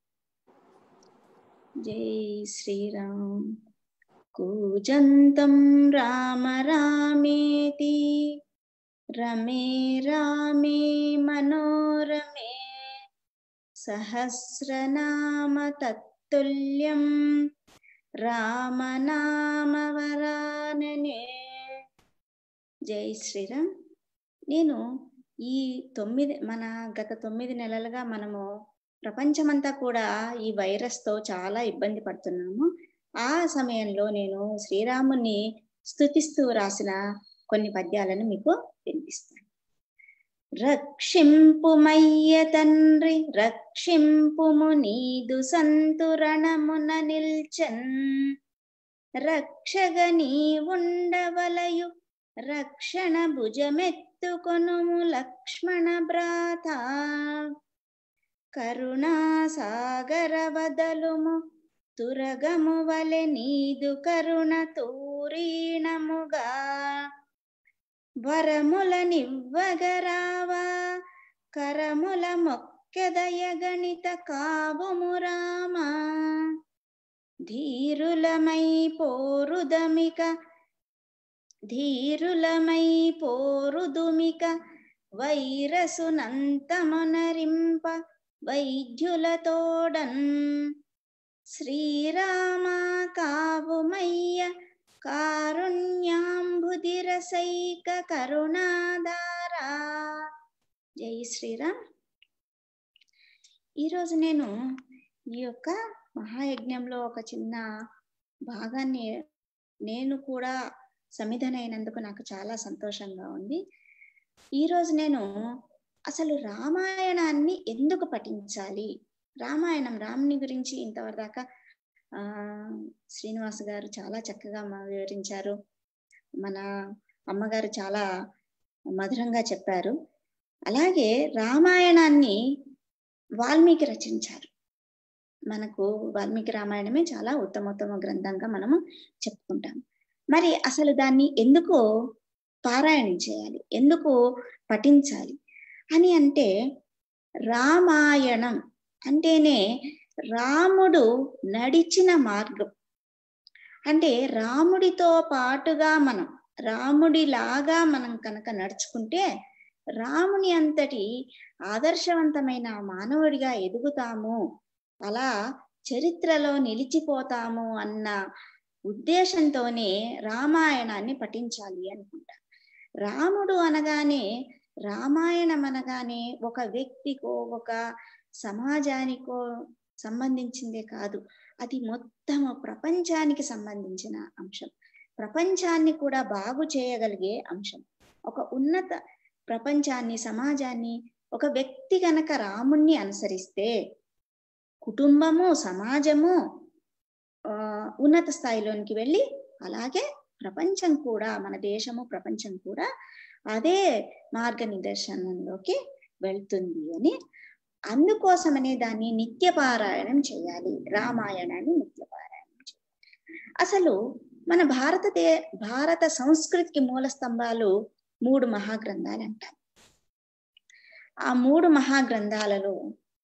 జై శ్రీరామ్ కూజంతం రామ రామేతి రమే రామే మనోరమే సహస్రనామ తత్తుల్యం రామనామవరాననే జై శ్రీరామ్ నేను ఈ తొమ్మిది మన గత తొమ్మిది నెలలుగా మనము ప్రపంచమంతా కూడా ఈ వైరస్ తో చాలా ఇబ్బంది పడుతున్నాము ఆ సమయంలో నేను శ్రీరాముని స్తుతిస్తూ రాసిన కొన్ని పద్యాలను మీకు వినిపిస్తాను రక్షింపుమయ్య తండ్రి రక్షింపుము నీదు సంతురణమున నిల్చన్ రక్షగ నీ ఉండవలయు రక్షణ భుజమెత్తుకొనుము లక్ష్మణ భ్రాత కరుణాసాగర వదలుము తురగము వలె నీదు కరుణ తూరీణముగా వరముల నివ్వగరావా కరముల మొక్కెదయ గణిత కావుము రామా ధీరులమై పోరుదమిక ధీరులమై పోరుదుమిక వైరసునంతమొనరింప వైద్యులతోడన్ శ్రీరామ కావుమయ్య కారుణ్యాంబుదిరసైక కరుణాధారా జై శ్రీరామ్ ఈరోజు నేను ఈ యొక్క మహాయజ్ఞంలో ఒక చిన్న భాగాన్ని నేను కూడా సమిధనైనందుకు నాకు చాలా సంతోషంగా ఉంది ఈరోజు నేను అసలు రామాయణాన్ని ఎందుకు పఠించాలి రామాయణం రాముని గురించి ఇంతవరదాకా ఆ శ్రీనివాస్ గారు చాలా చక్కగా మా- వివరించారు మన అమ్మగారు చాలా మధురంగా చెప్పారు అలాగే రామాయణాన్ని వాల్మీకి రచించారు మనకు వాల్మీకి రామాయణమే చాలా ఉత్తమోత్తమ గ్రంథంగా మనము చెప్పుకుంటాం మరి అసలు దాన్ని ఎందుకు పారాయణం చేయాలి ఎందుకు పఠించాలి అని అంటే రామాయణం అంటేనే రాముడు నడిచిన మార్గం అంటే రాముడితో పాటుగా మనం రాముడిలాగా మనం కనుక నడుచుకుంటే రాముని అంతటి ఆదర్శవంతమైన మానవుడిగా ఎదుగుతాము అలా చరిత్రలో నిలిచిపోతాము అన్న ఉద్దేశంతోనే రామాయణాన్ని పఠించాలి అనుకుంటా రాముడు అనగానే రామాయణం అనగానే ఒక వ్యక్తికో ఒక సమాజానికో సంబంధించిందే కాదు అది మొత్తము ప్రపంచానికి సంబంధించిన అంశం ప్రపంచాన్ని కూడా బాగు చేయగలిగే అంశం ఒక ఉన్నత ప్రపంచాన్ని సమాజాన్ని ఒక వ్యక్తి గనక రాముణ్ణి అనుసరిస్తే కుటుంబము సమాజము ఆ, ఉన్నత స్థాయిలోనికి వెళ్ళి అలాగే ప్రపంచం కూడా మన దేశము ప్రపంచం కూడా అదే మార్గ నిదర్శనంలోకి వెళ్తుంది అని అందుకోసమనే దాన్ని నిత్య పారాయణం చేయాలి రామాయణాన్ని నిత్య పారాయణం చేయాలి అసలు మన భారతదే భారత సంస్కృతికి మూల స్తంభాలు మూడు మహాగ్రంథాలు అంటారు ఆ మూడు మహాగ్రంథాలలో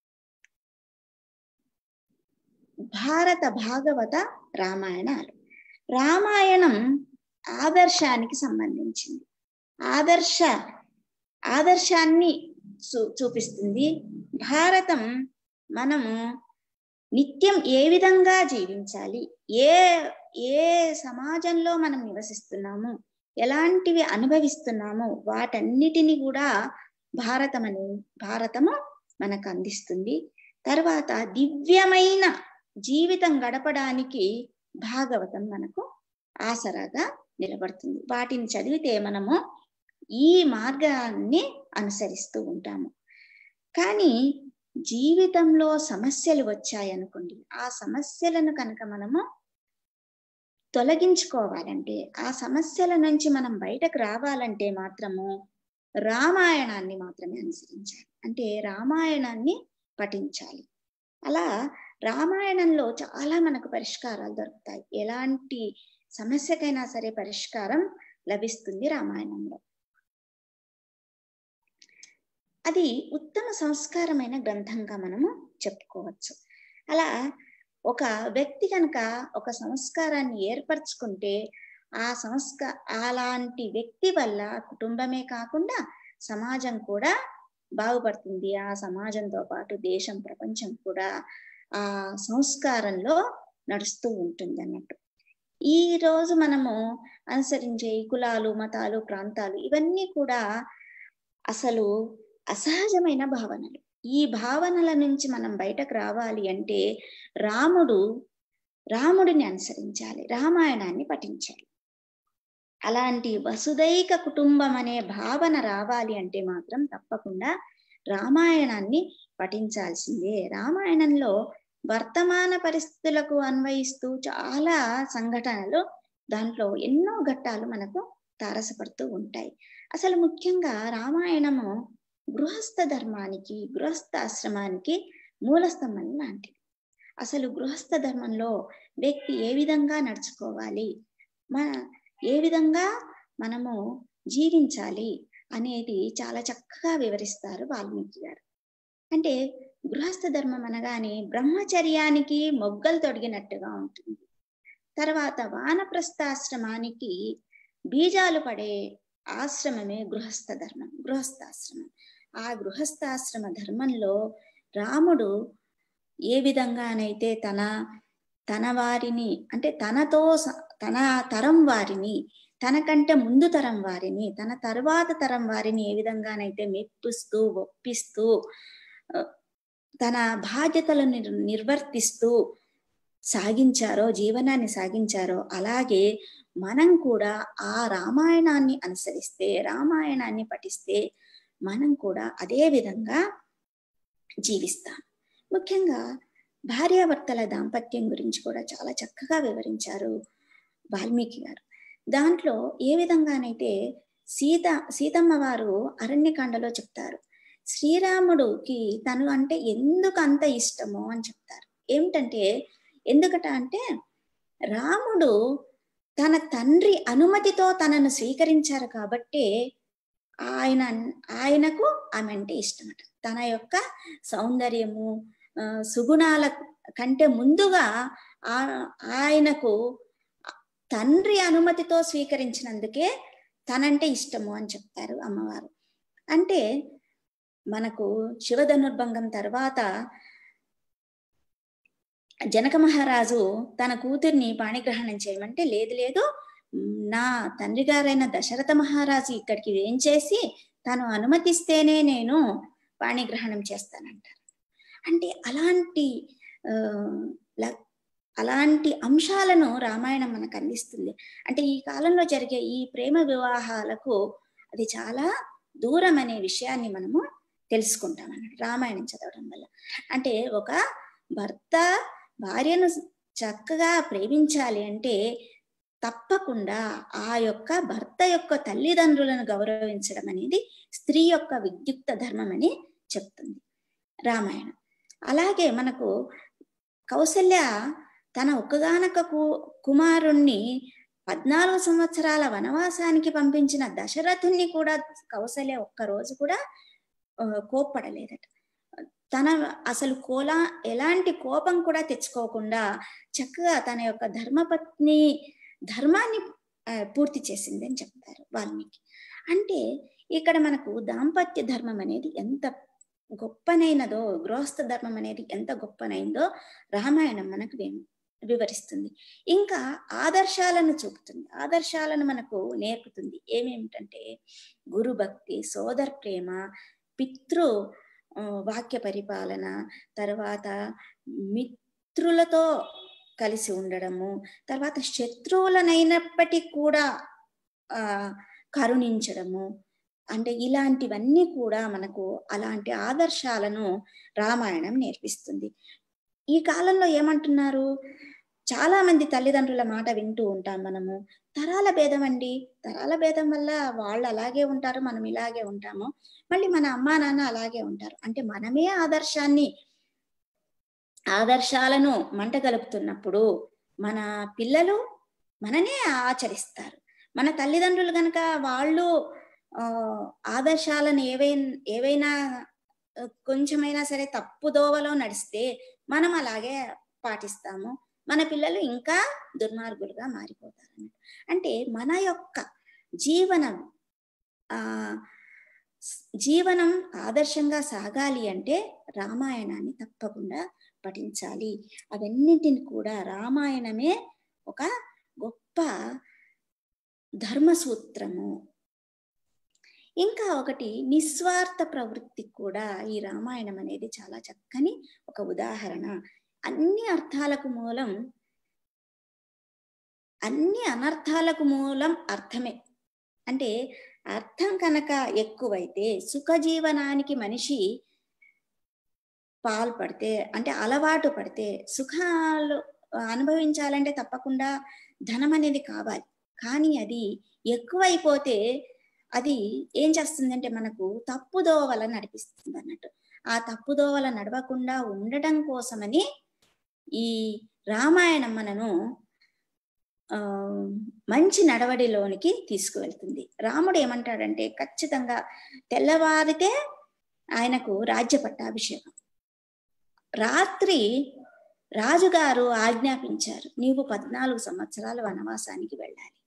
భారత భాగవత రామాయణాలు రామాయణం ఆదర్శానికి సంబంధించింది ఆదర్శ ఆదర్శాన్ని చూ- చూపిస్తుంది భారతం మనము నిత్యం ఏ విధంగా జీవించాలి ఏ ఏ సమాజంలో మనం నివసిస్తున్నాము ఎలాంటివి అనుభవిస్తున్నాము వాటన్నిటిని కూడా భారతం అని భారతము మనకు అందిస్తుంది తర్వాత దివ్యమైన జీవితం గడపడానికి భాగవతం మనకు ఆసరాగా నిలబడుతుంది వాటిని చదివితే మనము ఈ మార్గాన్ని అనుసరిస్తూ ఉంటాము కానీ జీవితంలో సమస్యలు వచ్చాయనుకోండి ఆ సమస్యలను కనుక మనము తొలగించుకోవాలంటే ఆ సమస్యల నుంచి మనం బయటకు రావాలంటే మాత్రము రామాయణాన్ని మాత్రమే అనుసరించాలి అంటే రామాయణాన్ని పఠించాలి అలా రామాయణంలో చాలా మనకు పరిష్కారాలు దొరుకుతాయి ఎలాంటి సమస్యకైనా సరే పరిష్కారం లభిస్తుంది రామాయణంలో అది ఉత్తమ సంస్కారమైన గ్రంథంగా మనము చెప్పుకోవచ్చు అలా ఒక వ్యక్తి కనుక ఒక సంస్కారాన్ని ఏర్పరచుకుంటే ఆ సంస్కా అలాంటి వ్యక్తి వల్ల కుటుంబమే కాకుండా సమాజం కూడా బాగుపడుతుంది ఆ సమాజంతో పాటు దేశం ప్రపంచం కూడా ఆ సంస్కారంలో నడుస్తూ ఉంటుంది అన్నట్టు ఈ రోజు మనము అనుసరించే ఈ కులాలు మతాలు ప్రాంతాలు ఇవన్నీ కూడా అసలు అసహజమైన భావనలు ఈ భావనల నుంచి మనం బయటకు రావాలి అంటే రాముడు రాముడిని అనుసరించాలి రామాయణాన్ని పఠించాలి అలాంటి వసుదైక కుటుంబం అనే భావన రావాలి అంటే మాత్రం తప్పకుండా రామాయణాన్ని పఠించాల్సిందే రామాయణంలో వర్తమాన పరిస్థితులకు అన్వయిస్తూ చాలా సంఘటనలు దాంట్లో ఎన్నో ఘట్టాలు మనకు తారసపడుతూ ఉంటాయి అసలు ముఖ్యంగా రామాయణము గృహస్థ ధర్మానికి గృహస్థ ఆశ్రమానికి మూలస్తంభం లాంటిది అసలు గృహస్థ ధర్మంలో వ్యక్తి ఏ విధంగా నడుచుకోవాలి మన ఏ విధంగా మనము జీవించాలి అనేది చాలా చక్కగా వివరిస్తారు వాల్మీకి గారు అంటే గృహస్థ ధర్మం అనగానే బ్రహ్మచర్యానికి మొగ్గలు తొడిగినట్టుగా ఉంటుంది తర్వాత వానప్రస్థాశ్రమానికి బీజాలు పడే ఆశ్రమమే గృహస్థ ధర్మం గృహస్థాశ్రమం ఆ గృహస్థాశ్రమ ధర్మంలో రాముడు ఏ విధంగానైతే తన తన వారిని అంటే తనతో స- తన తరం వారిని తనకంటే ముందు తరం వారిని తన తరువాత తరం వారిని ఏ విధంగానైతే మెప్పిస్తూ ఒప్పిస్తూ ఆ, తన బాధ్యతలను నిర్- నిర్వర్తిస్తూ సాగించారో జీవనాన్ని సాగించారో అలాగే మనం కూడా ఆ రామాయణాన్ని అనుసరిస్తే రామాయణాన్ని పఠిస్తే మనం కూడా అదే విధంగా జీవిస్తాం ముఖ్యంగా భార్యాభర్తల దాంపత్యం గురించి కూడా చాలా చక్కగా వివరించారు వాల్మీకి గారు దాంట్లో ఏ విధంగానైతే సీత సీతమ్మ వారు అరణ్యకాండలో చెప్తారు శ్రీరాముడికి తను అంటే ఎందుకు అంత ఇష్టమో అని చెప్తారు ఏమిటంటే ఎందుకట అంటే రాముడు తన తండ్రి అనుమతితో తనను స్వీకరించారు కాబట్టి ఆయన ఆయనకు ఆమె అంటే ఇష్టమట తన యొక్క సౌందర్యము ఆ, సుగుణాల కంటే ముందుగా ఆ ఆయనకు తండ్రి అనుమతితో స్వీకరించినందుకే తనంటే ఇష్టము అని చెప్తారు అమ్మవారు అంటే మనకు శివధనుర్భంగం తర్వాత జనక మహారాజు తన కూతుర్ని పాణిగ్రహణం చేయమంటే లేదు లేదు నా తండ్రి గారైన దశరథ మహారాజు ఇక్కడికి ఏం చేసి తను అనుమతిస్తేనే నేను పాణిగ్రహణం చేస్తానంటారు అంటే అలాంటి ఆ, ల- అలాంటి అంశాలను రామాయణం మనకు అందిస్తుంది అంటే ఈ కాలంలో జరిగే ఈ ప్రేమ వివాహాలకు అది చాలా దూరం అనే విషయాన్ని మనము తెలుసుకుంటాం అన్నట్టు రామాయణం చదవడం వల్ల అంటే ఒక భర్త భార్యను చక్కగా ప్రేమించాలి అంటే తప్పకుండా ఆ యొక్క భర్త యొక్క తల్లిదండ్రులను గౌరవించడం అనేది స్త్రీ యొక్క విద్యుక్త ధర్మం అని చెప్తుంది రామాయణం అలాగే మనకు కౌసల్య తన ఒక్కగానొక్క కు- కుమారుణ్ణి పద్నాలుగు సంవత్సరాల వనవాసానికి పంపించిన దశరథుణ్ణి కూడా కౌసల్య ఒక్క రోజు కూడా ఆ, కోప్పడలేదట తన అసలు కోలా ఎలాంటి కోపం కూడా తెచ్చుకోకుండా చక్కగా తన యొక్క ధర్మపత్ని ధర్మాన్ని ఆ, పూర్తి చేసింది అని చెప్తారు వాల్మీకి అంటే ఇక్కడ మనకు దాంపత్య ధర్మం అనేది ఎంత గొప్పనైనదో గృహస్థ ధర్మం అనేది ఎంత గొప్పనైందో రామాయణం మనకు వి- వివరిస్తుంది ఇంకా ఆదర్శాలను చూపుతుంది ఆదర్శాలను మనకు నేర్పుతుంది ఏమేమిటంటే గురు భక్తి సోదర ప్రేమ పితృ ఆ, వాక్య పరిపాలన తర్వాత మిత్రులతో కలిసి ఉండడము తర్వాత శత్రువులనైనప్పటికీ కూడా ఆ కరుణించడము అంటే ఇలాంటివన్నీ కూడా మనకు అలాంటి ఆదర్శాలను రామాయణం నేర్పిస్తుంది ఈ కాలంలో ఏమంటున్నారు చాలా మంది తల్లిదండ్రుల మాట వింటూ ఉంటాం మనము తరాల భేదం అండి తరాల భేదం వల్ల వాళ్ళు అలాగే ఉంటారు మనం ఇలాగే ఉంటాము మళ్ళీ మన అమ్మా నాన్న అలాగే ఉంటారు అంటే మనమే ఆదర్శాన్ని ఆదర్శాలను మంట కలుపుతున్నప్పుడు మన పిల్లలు మననే ఆచరిస్తారు మన తల్లిదండ్రులు కనుక వాళ్ళు ఆ, ఆదర్శాలను ఏవైనా ఏవైనా ఆ, కొంచెమైనా సరే తప్పు దోవలో నడిస్తే మనం అలాగే పాటిస్తాము మన పిల్లలు ఇంకా దుర్మార్గులుగా మారిపోతారు అన్నట్టు. అంటే మన యొక్క జీవనం ఆ స్- జీవనం ఆదర్శంగా సాగాలి అంటే రామాయణాన్ని తప్పకుండా పఠించాలి అవన్నిటిని కూడా రామాయణమే ఒక గొప్ప ధర్మ సూత్రము ఇంకా ఒకటి నిస్వార్థ ప్రవృత్తి కూడా ఈ రామాయణం అనేది చాలా చక్కని ఒక ఉదాహరణ అన్ని అర్థాలకు మూలం అన్ని అనర్థాలకు మూలం అర్థమే అంటే అర్థం కనుక ఎక్కువైతే సుఖ జీవనానికి మనిషి పాల్పడితే అంటే అలవాటు పడితే సుఖాలు అనుభవించాలంటే తప్పకుండా ధనం అనేది కావాలి కానీ అది ఎక్కువైపోతే అది ఏం చేస్తుందంటే మనకు తప్పుదోవల నడిపిస్తుంది అన్నట్టు ఆ తప్పుదోవల నడవకుండా ఉండటం కోసమని ఈ రామాయణం మనను ఆ మంచి నడవడిలోనికి తీసుకువెళ్తుంది రాముడు ఏమంటాడంటే ఖచ్చితంగా తెల్లవారితే ఆయనకు రాజ్య పట్టాభిషేకం రాత్రి రాజుగారు ఆజ్ఞాపించారు నీవు పద్నాలుగు సంవత్సరాల వనవాసానికి వెళ్ళాలి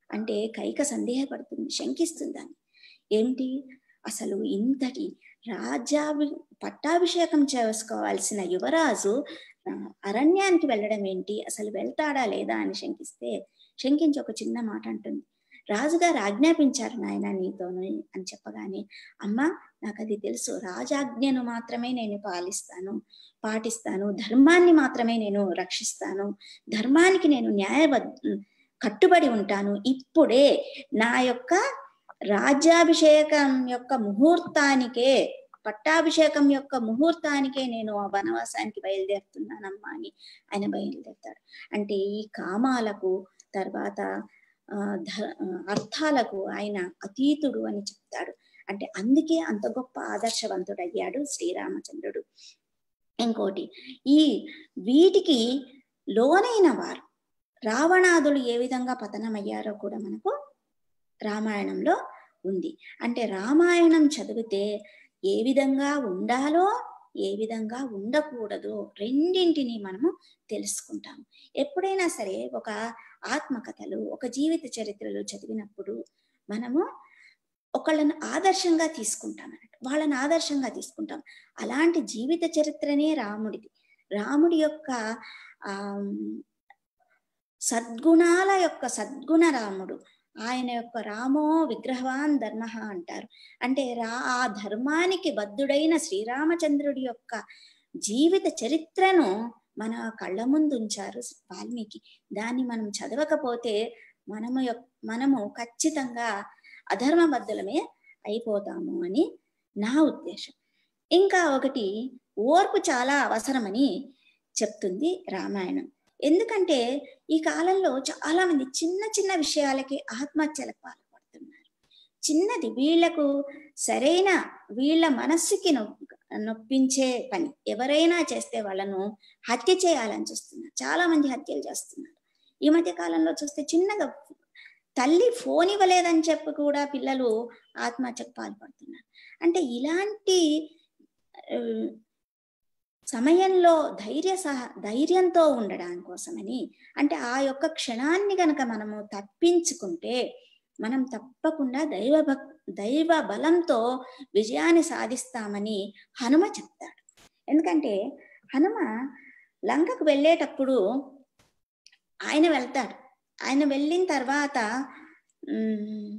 అంటే కైక సందేహపడుతుంది శంకిస్తుందని ఏమిటి అసలు ఇంతటి రాజ్యాభి పట్టాభిషేకం చేసుకోవాల్సిన యువరాజు ఆ, అరణ్యానికి వెళ్ళడం ఏంటి అసలు వెళ్తాడా లేదా అని శంకిస్తే శంకించి ఒక చిన్న మాట అంటుంది రాజుగారు ఆజ్ఞాపించారు నాయన నీతోను అని చెప్పగానే అమ్మా నాకు అది తెలుసు రాజాజ్ఞను మాత్రమే నేను పాలిస్తాను పాటిస్తాను ధర్మాన్ని మాత్రమే నేను రక్షిస్తాను ధర్మానికి నేను న్యాయబద్ధ కట్టుబడి ఉంటాను ఇప్పుడే నా యొక్క రాజ్యాభిషేకం యొక్క ముహూర్తానికే పట్టాభిషేకం యొక్క ముహూర్తానికే నేను ఆ వనవాసానికి బయలుదేరుతున్నానమ్మా అని ఆయన బయలుదేరుతాడు అంటే ఈ కామాలకు తర్వాత ఆ, ధ- ఆ, అర్థాలకు ఆయన అతీతుడు అని చెప్తాడు అంటే అందుకే అంత గొప్ప ఆదర్శవంతుడు అయ్యాడు శ్రీరామచంద్రుడు ఇంకోటి ఈ వీటికి లోనైన వారు రావణాదులు ఏ విధంగా పతనమయ్యారో కూడా మనకు రామాయణంలో ఉంది అంటే రామాయణం చదివితే ఏ విధంగా ఉండాలో ఏ విధంగా ఉండకూడదో రెండింటిని మనము తెలుసుకుంటాము ఎప్పుడైనా సరే ఒక ఆత్మకథలు ఒక జీవిత చరిత్రలు చదివినప్పుడు మనము ఒకళ్ళని ఆదర్శంగా తీసుకుంటాం అన్నట్టు వాళ్ళని ఆదర్శంగా తీసుకుంటాం అలాంటి జీవిత చరిత్రనే రాముడిది రాముడి యొక్క ఆ సద్గుణాల యొక్క సద్గుణ రాముడు ఆయన యొక్క రామో విగ్రహవాన్ ధర్మ అంటారు అంటే రా ఆ ధర్మానికి బద్ధుడైన శ్రీరామచంద్రుడి యొక్క జీవిత చరిత్రను మన కళ్ళ ముందు ఉంచారు వాల్మీకి దాన్ని మనం చదవకపోతే మనము యొక్- మనము ఖచ్చితంగా అధర్మబద్ధులమే అయిపోతాము అని నా ఉద్దేశం ఇంకా ఒకటి ఓర్పు చాలా అవసరమని చెప్తుంది రామాయణం ఎందుకంటే ఈ కాలంలో చాలా మంది చిన్న చిన్న విషయాలకి ఆత్మహత్యలకు పాల్పడుతున్నారు చిన్నది వీళ్లకు సరైన వీళ్ళ మనస్సుకి నొ- నొప్పించే పని ఎవరైనా చేస్తే వాళ్ళను హత్య చేయాలని చూస్తున్నారు చాలా మంది హత్యలు చేస్తున్నారు ఈ మధ్య కాలంలో చూస్తే చిన్నగా తల్లి ఫోన్ ఇవ్వలేదని చెప్పి కూడా పిల్లలు ఆత్మహత్యకు పాల్పడుతున్నారు అంటే ఇలాంటి ఆ, సమయంలో ధైర్య సహ ధైర్యంతో ఉండడం కోసమని అంటే ఆ యొక్క క్షణాన్ని గనక మనము తప్పించుకుంటే మనం తప్పకుండా దైవ భక్ దైవ బలంతో విజయాన్ని సాధిస్తామని హనుమ చెప్తాడు ఎందుకంటే హనుమ లంకకు వెళ్ళేటప్పుడు ఆయన వెళ్తాడు ఆయన వెళ్ళిన తర్వాత ఉమ్,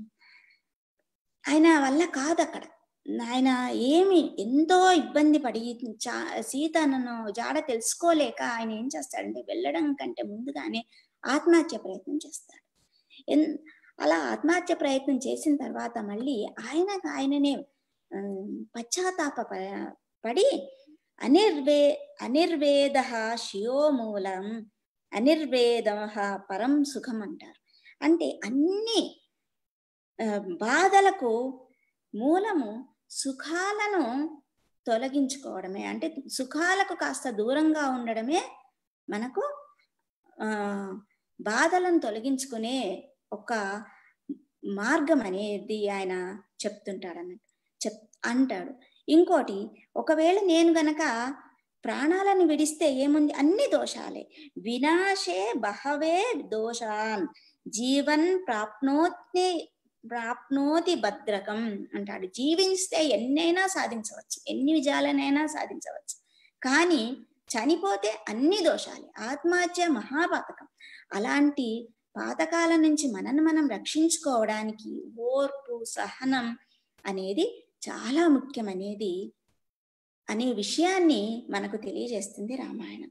ఆయన వల్ల కాదు అక్కడ ఆయన ఏమి ఎంతో ఇబ్బంది పడి చా- సీతను జాడ తెలుసుకోలేక ఆయన ఏం చేస్తాడంటే వెళ్ళడం కంటే ముందుగానే ఆత్మహత్య ప్రయత్నం చేస్తాడు ఎన్ అలా ఆత్మహత్య ప్రయత్నం చేసిన తర్వాత మళ్ళీ ఆయన ఆయననే ఉమ్, పశ్చాత్తాప ప- పడి అనిర్వే అనిర్వేద శియోమూలం అనిర్వేద పరం సుఖం అంటారు అంటే అన్ని ఆ, బాధలకు మూలము సుఖాలను తొలగించుకోవడమే అంటే సుఖాలకు కాస్త దూరంగా ఉండడమే మనకు ఆ బాధలను తొలగించుకునే ఒక మార్గం అనేది ఆయన చెప్తుంటాడు అన్నట్టు చెప్ అంటాడు ఇంకోటి ఒకవేళ నేను గనక ప్రాణాలను విడిస్తే ఏముంది అన్ని దోషాలే వినాశే బహవే దోషాన్ జీవన్ ప్రాప్నోతి ప్రాప్నోతి భద్రకం అంటాడు జీవిస్తే ఎన్నైనా సాధించవచ్చు ఎన్ని విజయాలనైనా సాధించవచ్చు కానీ చనిపోతే అన్ని దోషాలే ఆత్మహత్య మహాపాతకం అలాంటి పాతకాల నుంచి మనల్ని మనం రక్షించుకోవడానికి ఓర్పు సహనం అనేది చాలా ముఖ్యమనేది అనే విషయాన్ని మనకు తెలియజేస్తుంది రామాయణం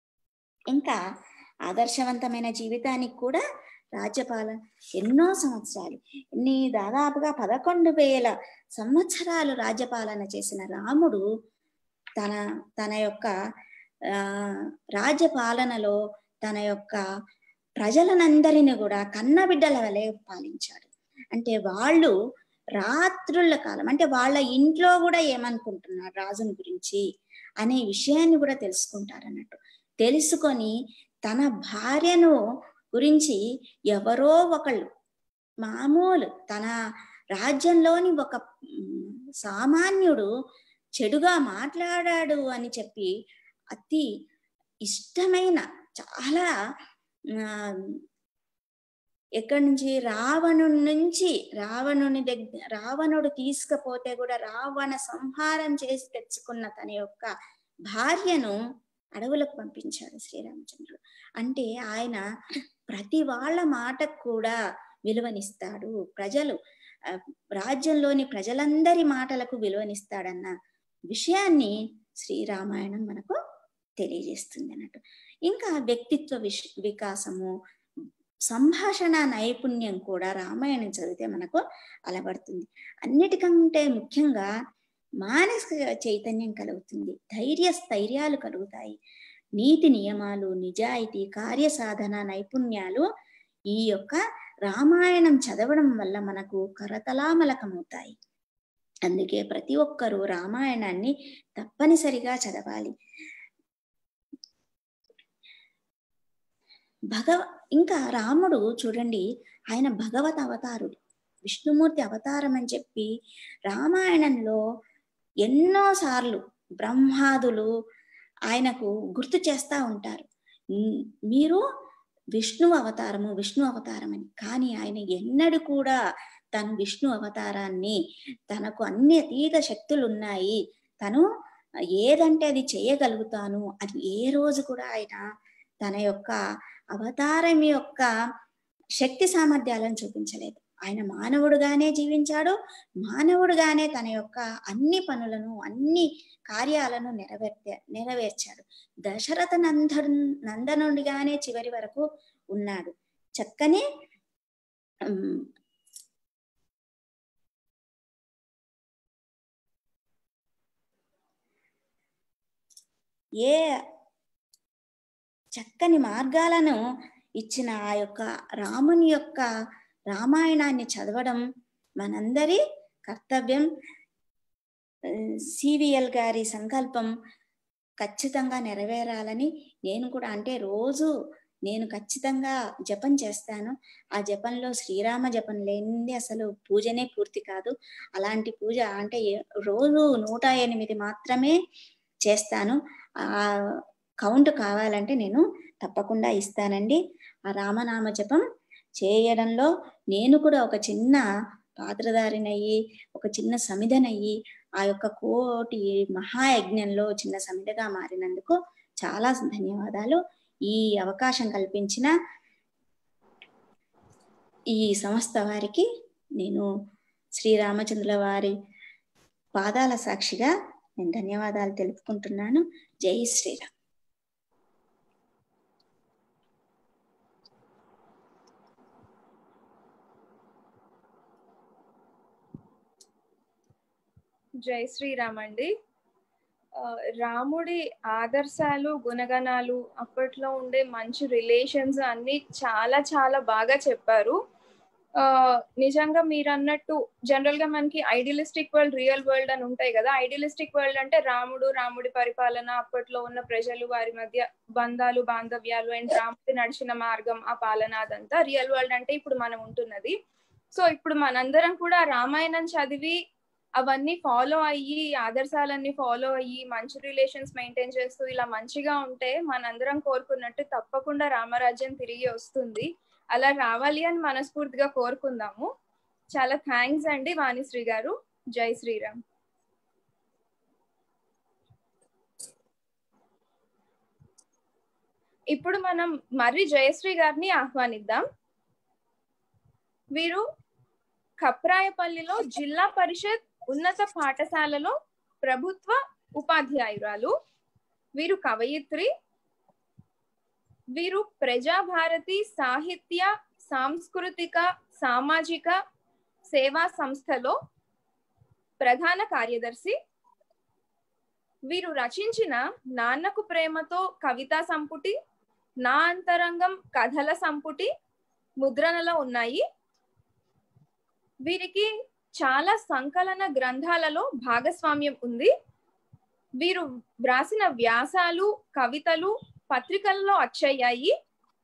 ఇంకా ఆదర్శవంతమైన జీవితానికి కూడా రాజ్యపాలన ఎన్నో సంవత్సరాలు ఎన్ని దాదాపుగా పదకొండు వేల సంవత్సరాలు రాజ్యపాలన చేసిన రాముడు తన తన యొక్క ఆ రాజ్యపాలనలో తన యొక్క ప్రజలనందరిని కూడా కన్నబిడ్డల వలె పాలించాడు అంటే వాళ్ళు రాత్రుల కాలం అంటే వాళ్ళ ఇంట్లో కూడా ఏమనుకుంటున్నారు రాజుని గురించి అనే విషయాన్ని కూడా తెలుసుకుంటారు అన్నట్టు తెలుసుకొని తన భార్యను గురించి ఎవరో ఒకళ్ళు మామూలు తన రాజ్యంలోని ఒక ఉమ్, సామాన్యుడు చెడుగా మాట్లాడాడు అని చెప్పి అతి ఇష్టమైన చాలా ఆ, ఎక్కడి నుంచి రావణుడి నుంచి రావణుని దగ్గర రావణుడు తీసుకపోతే కూడా రావణ సంహారం చేసి తెచ్చుకున్న తన యొక్క భార్యను అడవులకు పంపించాడు శ్రీరామచంద్రుడు అంటే ఆయన ప్రతి వాళ్ళ మాటకు కూడా విలువనిస్తాడు ప్రజలు ఆ, రాజ్యంలోని ప్రజలందరి మాటలకు విలువనిస్తాడన్న విషయాన్ని శ్రీరామాయణం మనకు తెలియజేస్తుంది అన్నట్టు ఇంకా వ్యక్తిత్వ విష్ వికాసము సంభాషణ నైపుణ్యం కూడా రామాయణం చదివితే మనకు అలవడుతుంది అన్నిటికంటే ముఖ్యంగా మానసిక చైతన్యం కలుగుతుంది ధైర్య స్థైర్యాలు కలుగుతాయి నీతి నియమాలు నిజాయితీ కార్యసాధన నైపుణ్యాలు ఈ యొక్క రామాయణం చదవడం వల్ల మనకు కరతలామలకమవుతాయి అందుకే ప్రతి ఒక్కరూ రామాయణాన్ని తప్పనిసరిగా చదవాలి భగవ ఇంకా రాముడు చూడండి ఆయన భగవత్ అవతారుడు విష్ణుమూర్తి అవతారం అని చెప్పి రామాయణంలో ఎన్నో సార్లు బ్రహ్మాదులు ఆయనకు గుర్తు చేస్తా ఉంటారు "ఉమ్, మీరు విష్ణు అవతారము విష్ణు అవతారం అని కానీ ఆయన ఎన్నడూ కూడా తను విష్ణు అవతారాన్ని తనకు అన్ని అతీత శక్తులు ఉన్నాయి తను ఏదంటే అది చేయగలుగుతాను అని ఏ రోజు కూడా ఆయన తన యొక్క అవతారం యొక్క శక్తి సామర్థ్యాలను చూపించలేదు ఆయన మానవుడుగానే జీవించాడు మానవుడుగానే తన యొక్క అన్ని పనులను అన్ని కార్యాలను నెరవేర్చ నెరవేర్చాడు దశరథ నంద నందనుడిగానే చివరి వరకు ఉన్నాడు చక్కని ఉమ్, ఏ చక్కని మార్గాలను ఇచ్చిన ఆ యొక్క రాముని యొక్క రామాయణాన్ని చదవడం మనందరి కర్తవ్యం సివిఎల్ గారి సంకల్పం ఖచ్చితంగా నెరవేరాలని నేను కూడా అంటే రోజు నేను ఖచ్చితంగా జపం చేస్తాను ఆ జపంలో శ్రీరామ జపం లేనిది అసలు పూజనే పూర్తి కాదు అలాంటి పూజ అంటే ఏ- రోజు నూట ఎనిమిది మాత్రమే చేస్తాను ఆ కౌంట్ కావాలంటే నేను తప్పకుండా ఇస్తానండి ఆ రామనామ జపం చేయడంలో నేను కూడా ఒక చిన్న పాత్రధారినయ్యి ఒక చిన్న సమిధనయ్యి ఆ యొక్క కోటి మహాయజ్ఞంలో చిన్న సమిధగా మారినందుకు చాలా ధన్యవాదాలు ఈ అవకాశం కల్పించిన ఈ సంస్థ వారికి నేను శ్రీరామచంద్రుల వారి పాదాల సాక్షిగా నేను ధన్యవాదాలు తెలుపుకుంటున్నాను జై శ్రీరామ్ జై శ్రీరామ్ అండి ఆ, రాముడి ఆదర్శాలు గుణగణాలు అప్పట్లో ఉండే మంచి రిలేషన్స్ అన్ని చాలా చాలా బాగా చెప్పారు ఆ, నిజంగా మీరు అన్నట్టు జనరల్ గా మనకి ఐడియలిస్టిక్ వరల్డ్ రియల్ వరల్డ్ అని ఉంటాయి కదా ఐడియలిస్టిక్ వరల్డ్ అంటే రాముడు రాముడి పరిపాలన అప్పట్లో ఉన్న ప్రజలు వారి మధ్య బంధాలు బాంధవ్యాలు అండ్ రాముడి నడిచిన మార్గం ఆ పాలన అదంతా రియల్ వరల్డ్ అంటే ఇప్పుడు మనం ఉంటున్నది సో ఇప్పుడు మనందరం కూడా రామాయణం చదివి అవన్నీ ఫాలో అయ్యి ఆదర్శాలన్నీ ఫాలో అయ్యి మంచి రిలేషన్స్ మెయింటైన్ చేస్తూ ఇలా మంచిగా ఉంటే మనందరం కోరుకున్నట్టు తప్పకుండా రామరాజ్యం తిరిగి వస్తుంది అలా రావాలి అని మనస్ఫూర్తిగా కోరుకుందాము చాలా థ్యాంక్స్ అండి వాణిశ్రీ గారు జై శ్రీరామ్ ఇప్పుడు మనం మర్రి జయశ్రీ గారిని ఆహ్వానిద్దాం వీరు కప్రాయపల్లిలో జిల్లా పరిషత్ ఉన్నత పాఠశాలలో ప్రభుత్వ ఉపాధ్యాయురాలు వీరు కవయిత్రి వీరు ప్రజాభారతి సాహిత్య సాంస్కృతిక సామాజిక సేవా సంస్థలో ప్రధాన కార్యదర్శి వీరు రచించిన నాన్నకు ప్రేమతో కవితా సంపుటి నా అంతరంగం కథల సంపుటి ముద్రణలో ఉన్నాయి వీరికి చాలా సంకలన గ్రంథాలలో భాగస్వామ్యం ఉంది వీరు వ్రాసిన వ్యాసాలు కవితలు పత్రికల్లో వచ్చయ్యాయి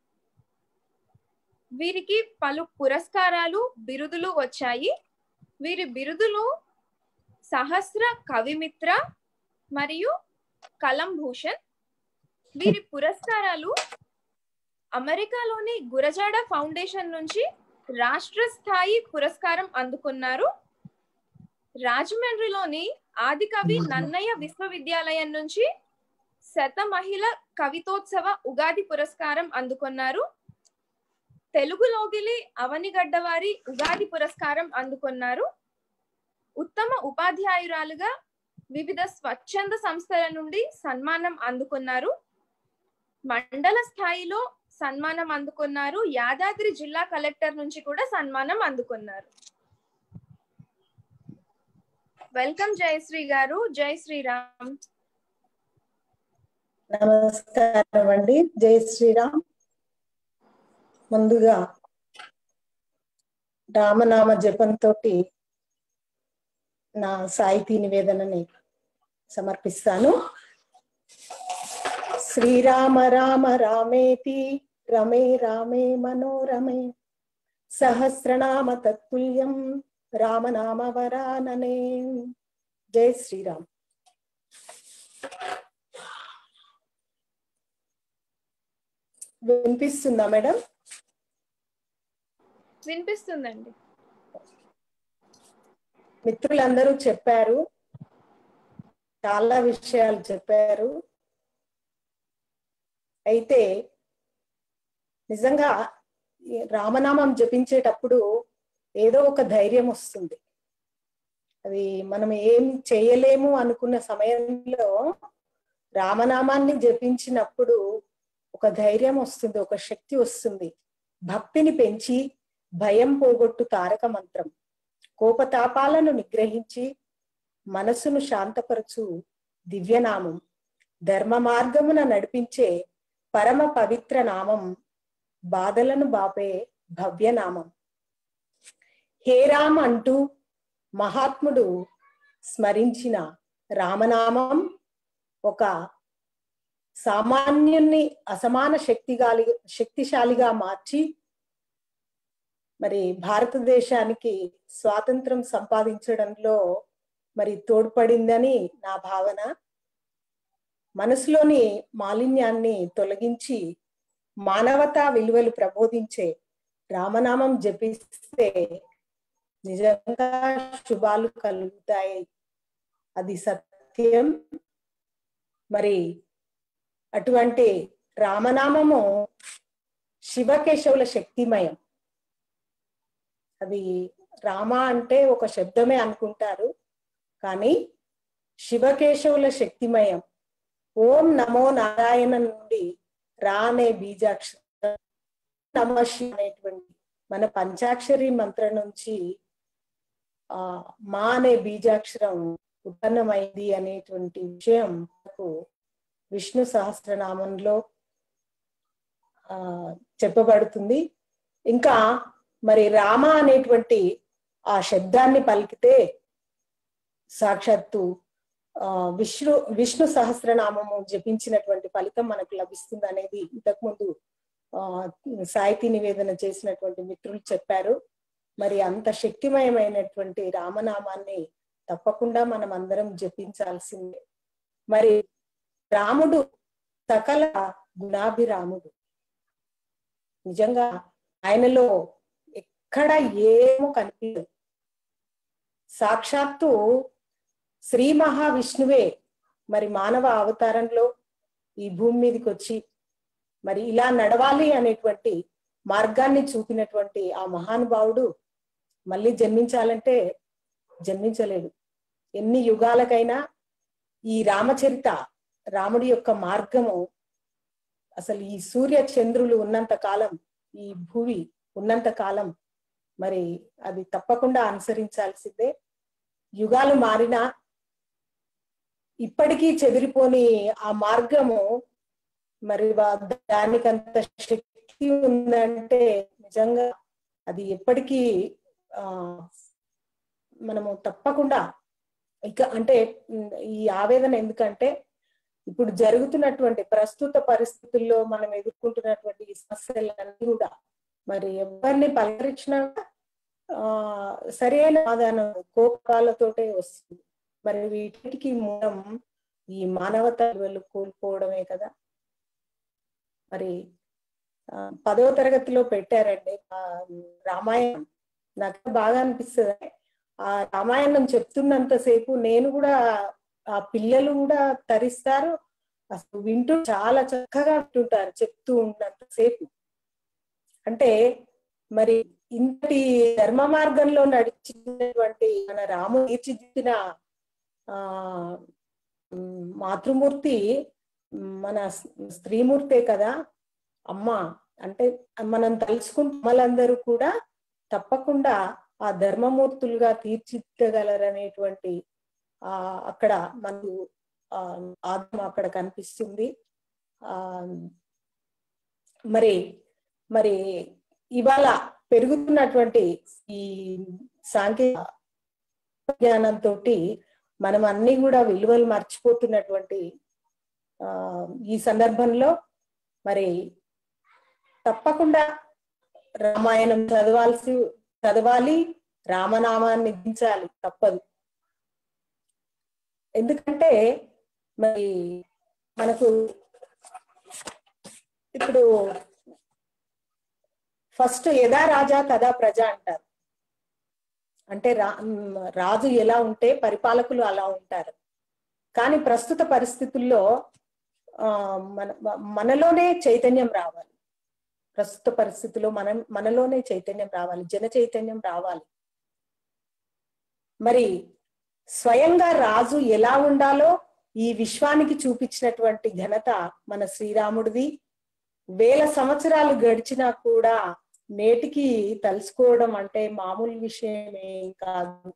వీరికి పలు పురస్కారాలు బిరుదులు వచ్చాయి వీరి బిరుదులు సహస్ర కవిమిత్ర మరియు కలం భూషణ్ వీరి పురస్కారాలు అమెరికాలోని గురజాడ ఫౌండేషన్ నుంచి రాష్ట్ర స్థాయి పురస్కారం అందుకున్నారు రాజమండ్రిలోని ఆదికవి నన్నయ్య విశ్వవిద్యాలయం నుంచి శత మహిళ కవితోత్సవ ఉగాది పురస్కారం అందుకున్నారు తెలుగు లోగిలి అవనిగడ్డ వారి ఉగాది పురస్కారం అందుకున్నారు ఉత్తమ ఉపాధ్యాయురాలుగా వివిధ స్వచ్ఛంద సంస్థల నుండి సన్మానం అందుకున్నారు మండల స్థాయిలో సన్మానం అందుకున్నారు యాదాద్రి జిల్లా కలెక్టర్ నుంచి కూడా సన్మానం అందుకున్నారు వెల్కమ్ జయశ్రీ గారు జై శ్రీరామ్ నమస్కారం అండి జై శ్రీరామ్ ముందుగా రామనామ జపంతో నా సాహితీ నివేదనని సమర్పిస్తాను శ్రీరామ రామ రామేతి రమే రామే మనోరమే సహస్రనామ తత్తుల్యం రామనామ వరాననే జై శ్రీరామ్ వినిపిస్తుందా మేడం వినిపిస్తుందండి మిత్రులందరూ చెప్పారు చాలా విషయాలు చెప్పారు అయితే నిజంగా ఈ రామనామం జపించేటప్పుడు ఏదో ఒక ధైర్యం వస్తుంది అది మనం ఏం చేయలేము అనుకున్న సమయంలో రామనామాన్ని జపించినప్పుడు ఒక ధైర్యం వస్తుంది ఒక శక్తి వస్తుంది భక్తిని పెంచి భయం పోగొట్టు తారక మంత్రం కోపతాపాలను నిగ్రహించి మనసును శాంతపరచు దివ్యనామం ధర్మ మార్గమున నడిపించే పరమ పవిత్ర నామం బాధలను బాపే భవ్యనామం హే రామ్ అంటూ మహాత్ముడు స్మరించిన రామనామం ఒక సామాన్యుణ్ణి అసమాన శక్తిగాలి శక్తిశాలిగా మార్చి మరి భారతదేశానికి స్వాతంత్రం సంపాదించడంలో మరి తోడ్పడిందని నా భావన మనసులోని మాలిన్యాన్ని తొలగించి మానవతా విలువలు ప్రబోధించే రామనామం జపిస్తే నిజంగా శుభాలు కలుగుతాయి అది సత్యం మరి అటువంటి రామనామము శివకేశవుల శక్తిమయం అది రామ అంటే ఒక శబ్దమే అనుకుంటారు కానీ శివకేశవుల శక్తిమయం ఓం నమో నారాయణ నుండి రా అనే బీజాక్షరం నమ శివ అనేటువంటి మన పంచాక్షరి మంత్రం నుంచి ఆ మా అనే బీజాక్షరం ఉత్పన్నమైంది అనేటువంటి విషయం మనకు విష్ణు సహస్రనామంలో ఆ చెప్పబడుతుంది ఇంకా మరి రామ అనేటువంటి ఆ శబ్దాన్ని పలికితే సాక్షాత్తు ఆ విష్ణు విష్ణు సహస్రనామము జపించినటువంటి ఫలితం మనకు లభిస్తుంది అనేది ఇంతకుముందు ఆ సాహితీ నివేదన చేసినటువంటి మిత్రులు చెప్పారు మరి అంత శక్తిమయమైనటువంటి రామనామాన్ని తప్పకుండా మనం అందరం జపించాల్సిందే మరి రాముడు సకల గుణాభిరాముడు నిజంగా ఆయనలో ఎక్కడ ఏమో కనిపించదు సాక్షాత్తు శ్రీ మహావిష్ణువే మరి మానవ అవతారంలో ఈ భూమి మీదకి వచ్చి మరి ఇలా నడవాలి అనేటువంటి మార్గాన్ని చూపినటువంటి ఆ మహానుభావుడు మళ్ళీ జన్మించాలంటే జన్మించలేడు ఎన్ని యుగాలకైనా ఈ రామచరిత రాముడి యొక్క మార్గము అసలు ఈ సూర్య చంద్రులు ఉన్నంత కాలం ఈ భూమి ఉన్నంత కాలం మరి అది తప్పకుండా అనుసరించాల్సిందే యుగాలు మారినా ఇప్పటికీ చెదిరిపోని ఆ మార్గము మరి వా- దానికంత శక్తి ఉందంటే నిజంగా అది ఎప్పటికీ ఆ మనము తప్పకుండా ఇక అంటే ఉమ్, ఈ ఆవేదన ఎందుకంటే ఇప్పుడు జరుగుతున్నటువంటి ప్రస్తుత పరిస్థితుల్లో మనం ఎదుర్కొంటున్నటువంటి ఈ సమస్యలన్నీ కూడా మరి ఎవరిని పలకరించినా ఆ సరైన సమాధానం కోపాలతోటే వస్తుంది మరి వీటికి మూలం ఈ మానవత విలువలు కోల్పోవడమే కదా మరి ఆ, పదవ తరగతిలో పెట్టారండి ఆ, రామాయణం నాకు బాగా అనిపిస్తుంది ఆ రామాయణం చెప్తున్నంతసేపు నేను కూడా ఆ పిల్లలు కూడా తరిస్తారు అసలు వింటూ చాలా చక్కగా వింటుంటారు చెప్తూ ఉన్నంతసేపు అంటే మరి ఇంతటి ధర్మ మార్గంలో నడిచినటువంటి మన రాము తీర్చిదిద్దిన ఆ ఉమ్, మాతృమూర్తి ఉమ్, మన స్- స్త్రీమూర్తే కదా అమ్మ అంటే మనం తలుచుకుంటే అమ్మలందరూ కూడా తప్పకుండా ఆ ధర్మమూర్తులుగా తీర్చిదిద్దగలరనేటువంటి ఆ అక్కడ మనకు ఆ ఆత్మ అక్కడ కనిపిస్తుంది ఆ మరి మరి ఇవాళ పెరుగుతున్నటువంటి ఈ సాంకేతిక జ్ఞానంతో మనం అన్ని కూడా విలువలు మర్చిపోతున్నటువంటి ఆ ఈ సందర్భంలో మరి తప్పకుండా రామాయణం చదవాల్సి చదవాలి రామనామాన్ని దించాలి తప్పదు ఎందుకంటే మరి మనకు ఇప్పుడు ఫస్ట్ యథా రాజా తదా ప్రజ అంటారు అంటే రా ఉమ్, రాజు ఎలా ఉంటే పరిపాలకులు అలా ఉంటారు కానీ ప్రస్తుత పరిస్థితుల్లో ఆ మన మ- మనలోనే చైతన్యం రావాలి ప్రస్తుత పరిస్థితుల్లో మనం మనలోనే చైతన్యం రావాలి జన చైతన్యం రావాలి మరి స్వయంగా రాజు ఎలా ఉండాలో ఈ విశ్వానికి చూపించినటువంటి ఘనత మన శ్రీరాముడిది వేల సంవత్సరాలు గడిచినా కూడా నేటికి తలుసుకోవడం అంటే మామూలు విషయమే కాదు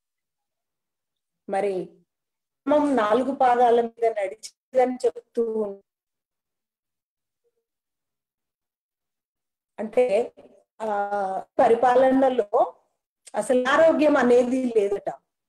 మరి ధర్మం నాలుగు పాదాల మీద నడిచిందని చెప్తూ ఉం- అంటే ఆ పరిపాలనలో అసలు ఆరోగ్యం అనేది లేదట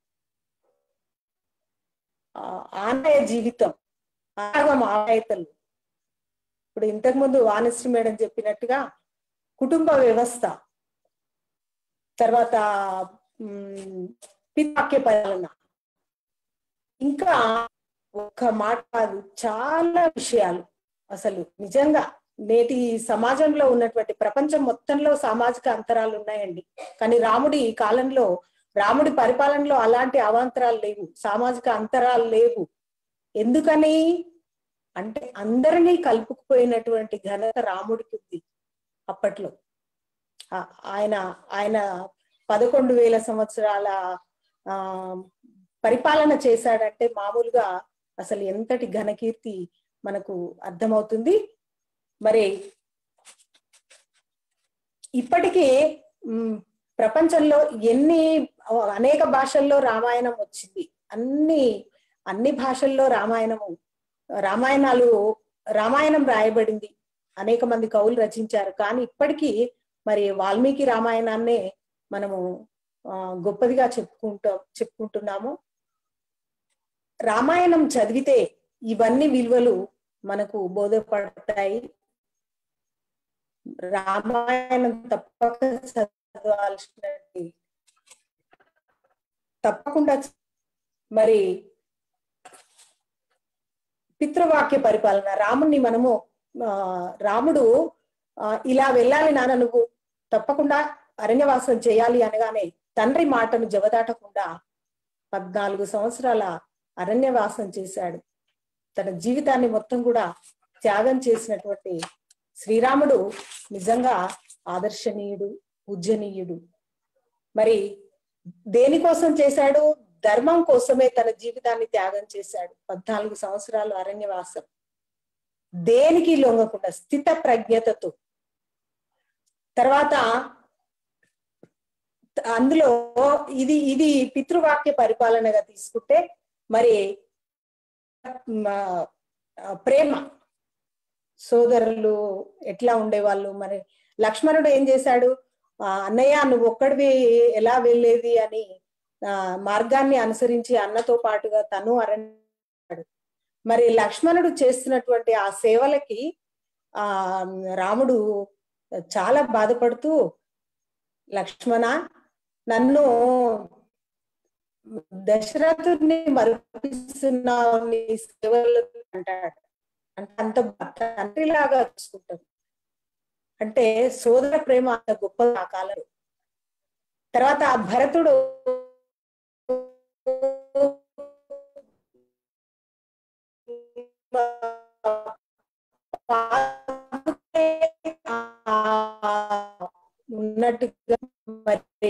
ఆ, ఆనయ జీవితం ఆగం ఆనయతలు ఇప్పుడు ఇంతకు ముందు వాణిశ్రీ మేడం చెప్పినట్టుగా కుటుంబ వ్యవస్థ తర్వాత ఉమ్, పితాక్య పాలన ఇంకా ఒక్క మాట కాదు చాలా విషయాలు అసలు నిజంగా నేటి సమాజంలో ఉన్నటువంటి ప్రపంచం మొత్తంలో సామాజిక అంతరాలు ఉన్నాయండి కానీ రాముడి ఈ కాలంలో రాముడి పరిపాలనలో అలాంటి అవాంతరాలు లేవు సామాజిక అంతరాలు లేవు ఎందుకని అంటే అందరినీ కలుపుకుపోయినటువంటి ఘనత రాముడికి ఉంది అప్పట్లో ఆ- ఆయన ఆయన పదకొండు వేల సంవత్సరాల ఆ పరిపాలన చేశాడంటే మామూలుగా అసలు ఎంతటి ఘనకీర్తి మనకు అర్థమవుతుంది మరి ఇప్పటికీ ఉమ్, ప్రపంచంలో ఎన్ని అనేక భాషల్లో రామాయణం వచ్చింది అన్ని అన్ని భాషల్లో రామాయణము రామాయణాలు రామాయణం రాయబడింది అనేక మంది కవులు రచించారు కానీ ఇప్పటికీ మరి వాల్మీకి రామాయణాన్నే మనము ఆ, గొప్పదిగా చెప్పుకుంటాం చెప్పుకుంటున్నాము రామాయణం చదివితే ఇవన్నీ విలువలు మనకు బోధపడతాయి రామాయణం తప్పక చదవాల్సినది తప్పకుండా చ- మరి పితృవాక్య పరిపాలన రాముణ్ణి మనము ఆ, రాముడు ఆ, ఇలా వెళ్ళాలి నాన్న నువ్వు తప్పకుండా అరణ్యవాసం చేయాలి అనగానే తండ్రి మాటను జవదాటకుండా పద్నాలుగు సంవత్సరాల అరణ్యవాసం చేశాడు తన జీవితాన్ని మొత్తం కూడా త్యాగం చేసినటువంటి శ్రీరాముడు నిజంగా ఆదర్శనీయుడు పూజనీయుడు మరి దేనికోసం చేశాడు ధర్మం కోసమే తన జీవితాన్ని త్యాగం చేశాడు పద్నాలుగు సంవత్సరాలు అరణ్యవాసం దేనికి లొంగకుండా స్థిత ప్రజ్ఞతతో తర్వాత అందులో ఇది ఇది పితృవాక్య పరిపాలనగా తీసుకుంటే మరి మ, ఆ, ప్రేమ సోదరులు ఎట్లా ఉండేవాళ్ళు మరి లక్ష్మణుడు ఏం చేశాడు ఆ, అన్నయ్య నువ్వు ఒక్కడివి ఎలా వెళ్ళేది అని ఆ మార్గాన్ని అనుసరించి అన్నతో పాటుగా తను అరణ్యాడు మరి లక్ష్మణుడు చేస్తున్నటువంటి ఆ సేవలకి ఆ రాముడు చాలా బాధపడుతూ లక్ష్మణ నన్ను దశరథుని మరిపిస్తున్నావు నీ సేవలు అంటాడు అంటే అంత తండ్రిలాగా చూసుకుంటాడు అంటే సోదర ప్రేమ అంత గొప్ప ఆ కాలం తర్వాత ఆ భరతుడు ఉన్నట్టుగా మరి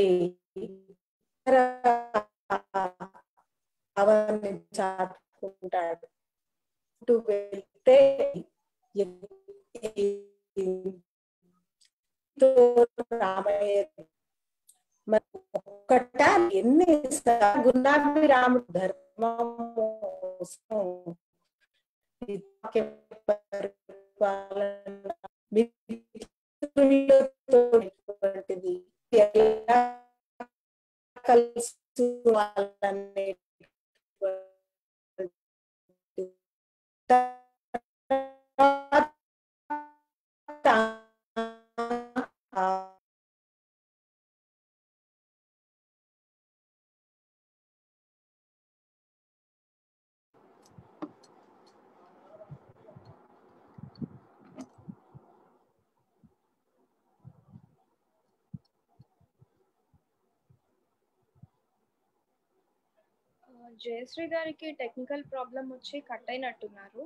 అవన్నీ చాటుకుంటాడు ఇటు వెళ్తే రామయ్య మరి ఒక్కట ఎన్ని గున్నాభి రాముడు ధర్మం పరిపాలన మిత్రులతోటిది ఎలా కలుసుకోవాలనే జయశ్రీ గారికి టెక్నికల్ ప్రాబ్లం వచ్చి కట్ అయినట్టున్నారు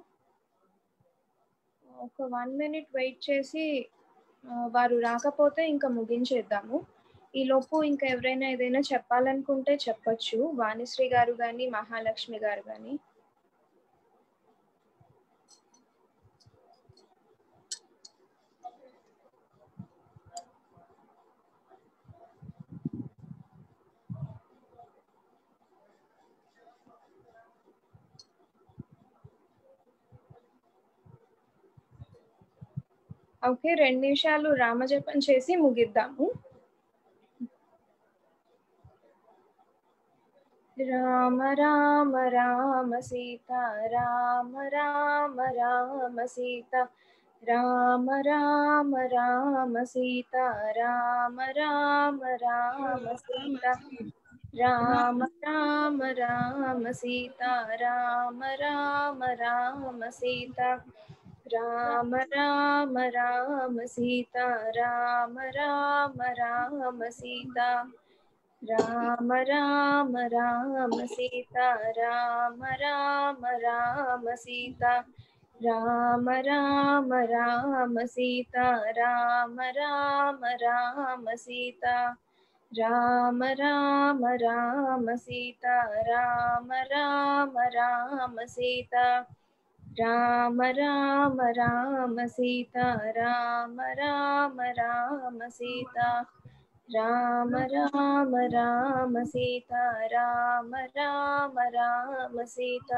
ఒక వన్ మినిట్ వెయిట్ చేసి ఆ, వారు రాకపోతే ఇంకా ముగించేద్దాము ఈ లోపు ఇంకా ఎవరైనా ఏదైనా చెప్పాలనుకుంటే చెప్పొచ్చు వాణిశ్రీ గారు కానీ మహాలక్ష్మి గారు కానీ ఓకే రెండు నిమిషాలు రామజపం చేసి ముగిద్దాము రామ రామ రామ సీత రామ రామ రామ సీత రామ రామ రామ సీత రామ రామ రామ సీత రామ రామ రామ సీత రామ రామ రామ సీత రామ రామ రామ సీత రామ రామ రామ సీత రామ రామ రామ సీత రామ రామ రామ సీత రామ రామ రామ సీత రామ రామ రామ సీత రామ రామ రామ సీత రామ రామ రామ సీత రామ రామ రామ సీత రామ రామ రామ సీత రామ రామ రామ సీత రామ రామ రామ సీత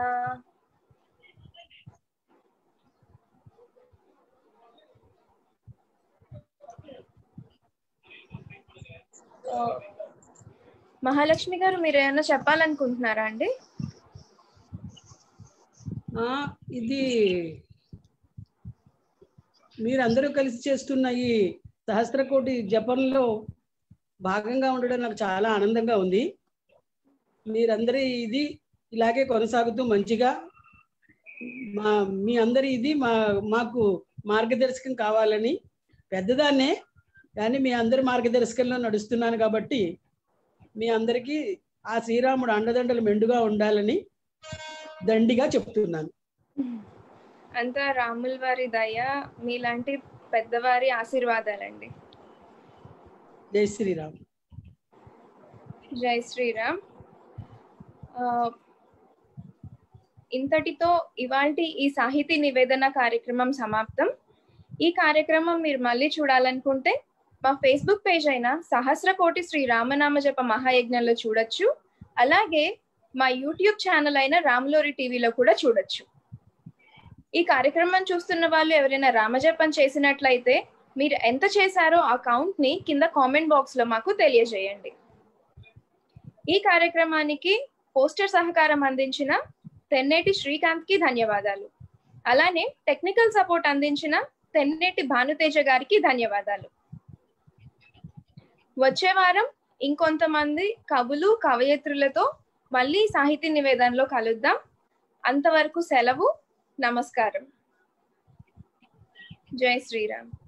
ఆ, మహాలక్ష్మి గారు మీరు ఏమైనా చెప్పాలనుకుంటున్నారా అండి ఆ, ఇది మీరందరూ కలిసి చేస్తున్న ఈ సహస్రకోటి జపంలో భాగంగా ఉండడం నాకు చాలా ఆనందంగా ఉంది మీరందరి ఇది ఇలాగే కొనసాగుతూ మంచిగా మా మీ అందరి ఇది మా మాకు మార్గదర్శకం కావాలని పెద్దదాన్నే కానీ మీ అందరి మార్గదర్శకంలో నడుస్తున్నాను కాబట్టి మీ అందరికీ ఆ శ్రీరాముడు అండదండలు మెండుగా ఉండాలని దండిగా చెప్తున్నాను అంతా రాముల వారి దయ మీలాంటి పెద్దవారి ఆశీర్వాదాలండి జై శ్రీరామ్ జై శ్రీరామ్ ఆ, ఇంతటితో ఇవాల్టి ఈ సాహితీ నివేదన కార్యక్రమం సమాప్తం ఈ కార్యక్రమం మీరు మళ్ళీ చూడాలనుకుంటే మా ఫేస్బుక్ పేజ్ అయిన సహస్ర కోటి శ్రీ రామనామ జప మహాయజ్ఞంలో చూడొచ్చు అలాగే మా యూట్యూబ్ ఛానల్ అయిన రాములోరి టీవీలో కూడా చూడొచ్చు ఈ కార్యక్రమం చూస్తున్న వాళ్ళు ఎవరైనా రామజపం చేసినట్లయితే మీరు ఎంత చేశారో ఆ కౌంట్ ని కింద కామెంట్ బాక్స్ లో మాకు తెలియజేయండి ఈ కార్యక్రమానికి పోస్టర్ సహకారం అందించిన తెన్నేటి శ్రీకాంత్ కి ధన్యవాదాలు అలానే టెక్నికల్ సపోర్ట్ అందించిన తెన్నేటి భానుతేజ గారికి ధన్యవాదాలు వచ్చే వారం ఇంకొంతమంది కవులు కవయత్రులతో మళ్ళీ సాహితీ నివేదనలో కలుద్దాం అంతవరకు సెలవు నమస్కారం జై శ్రీరామ్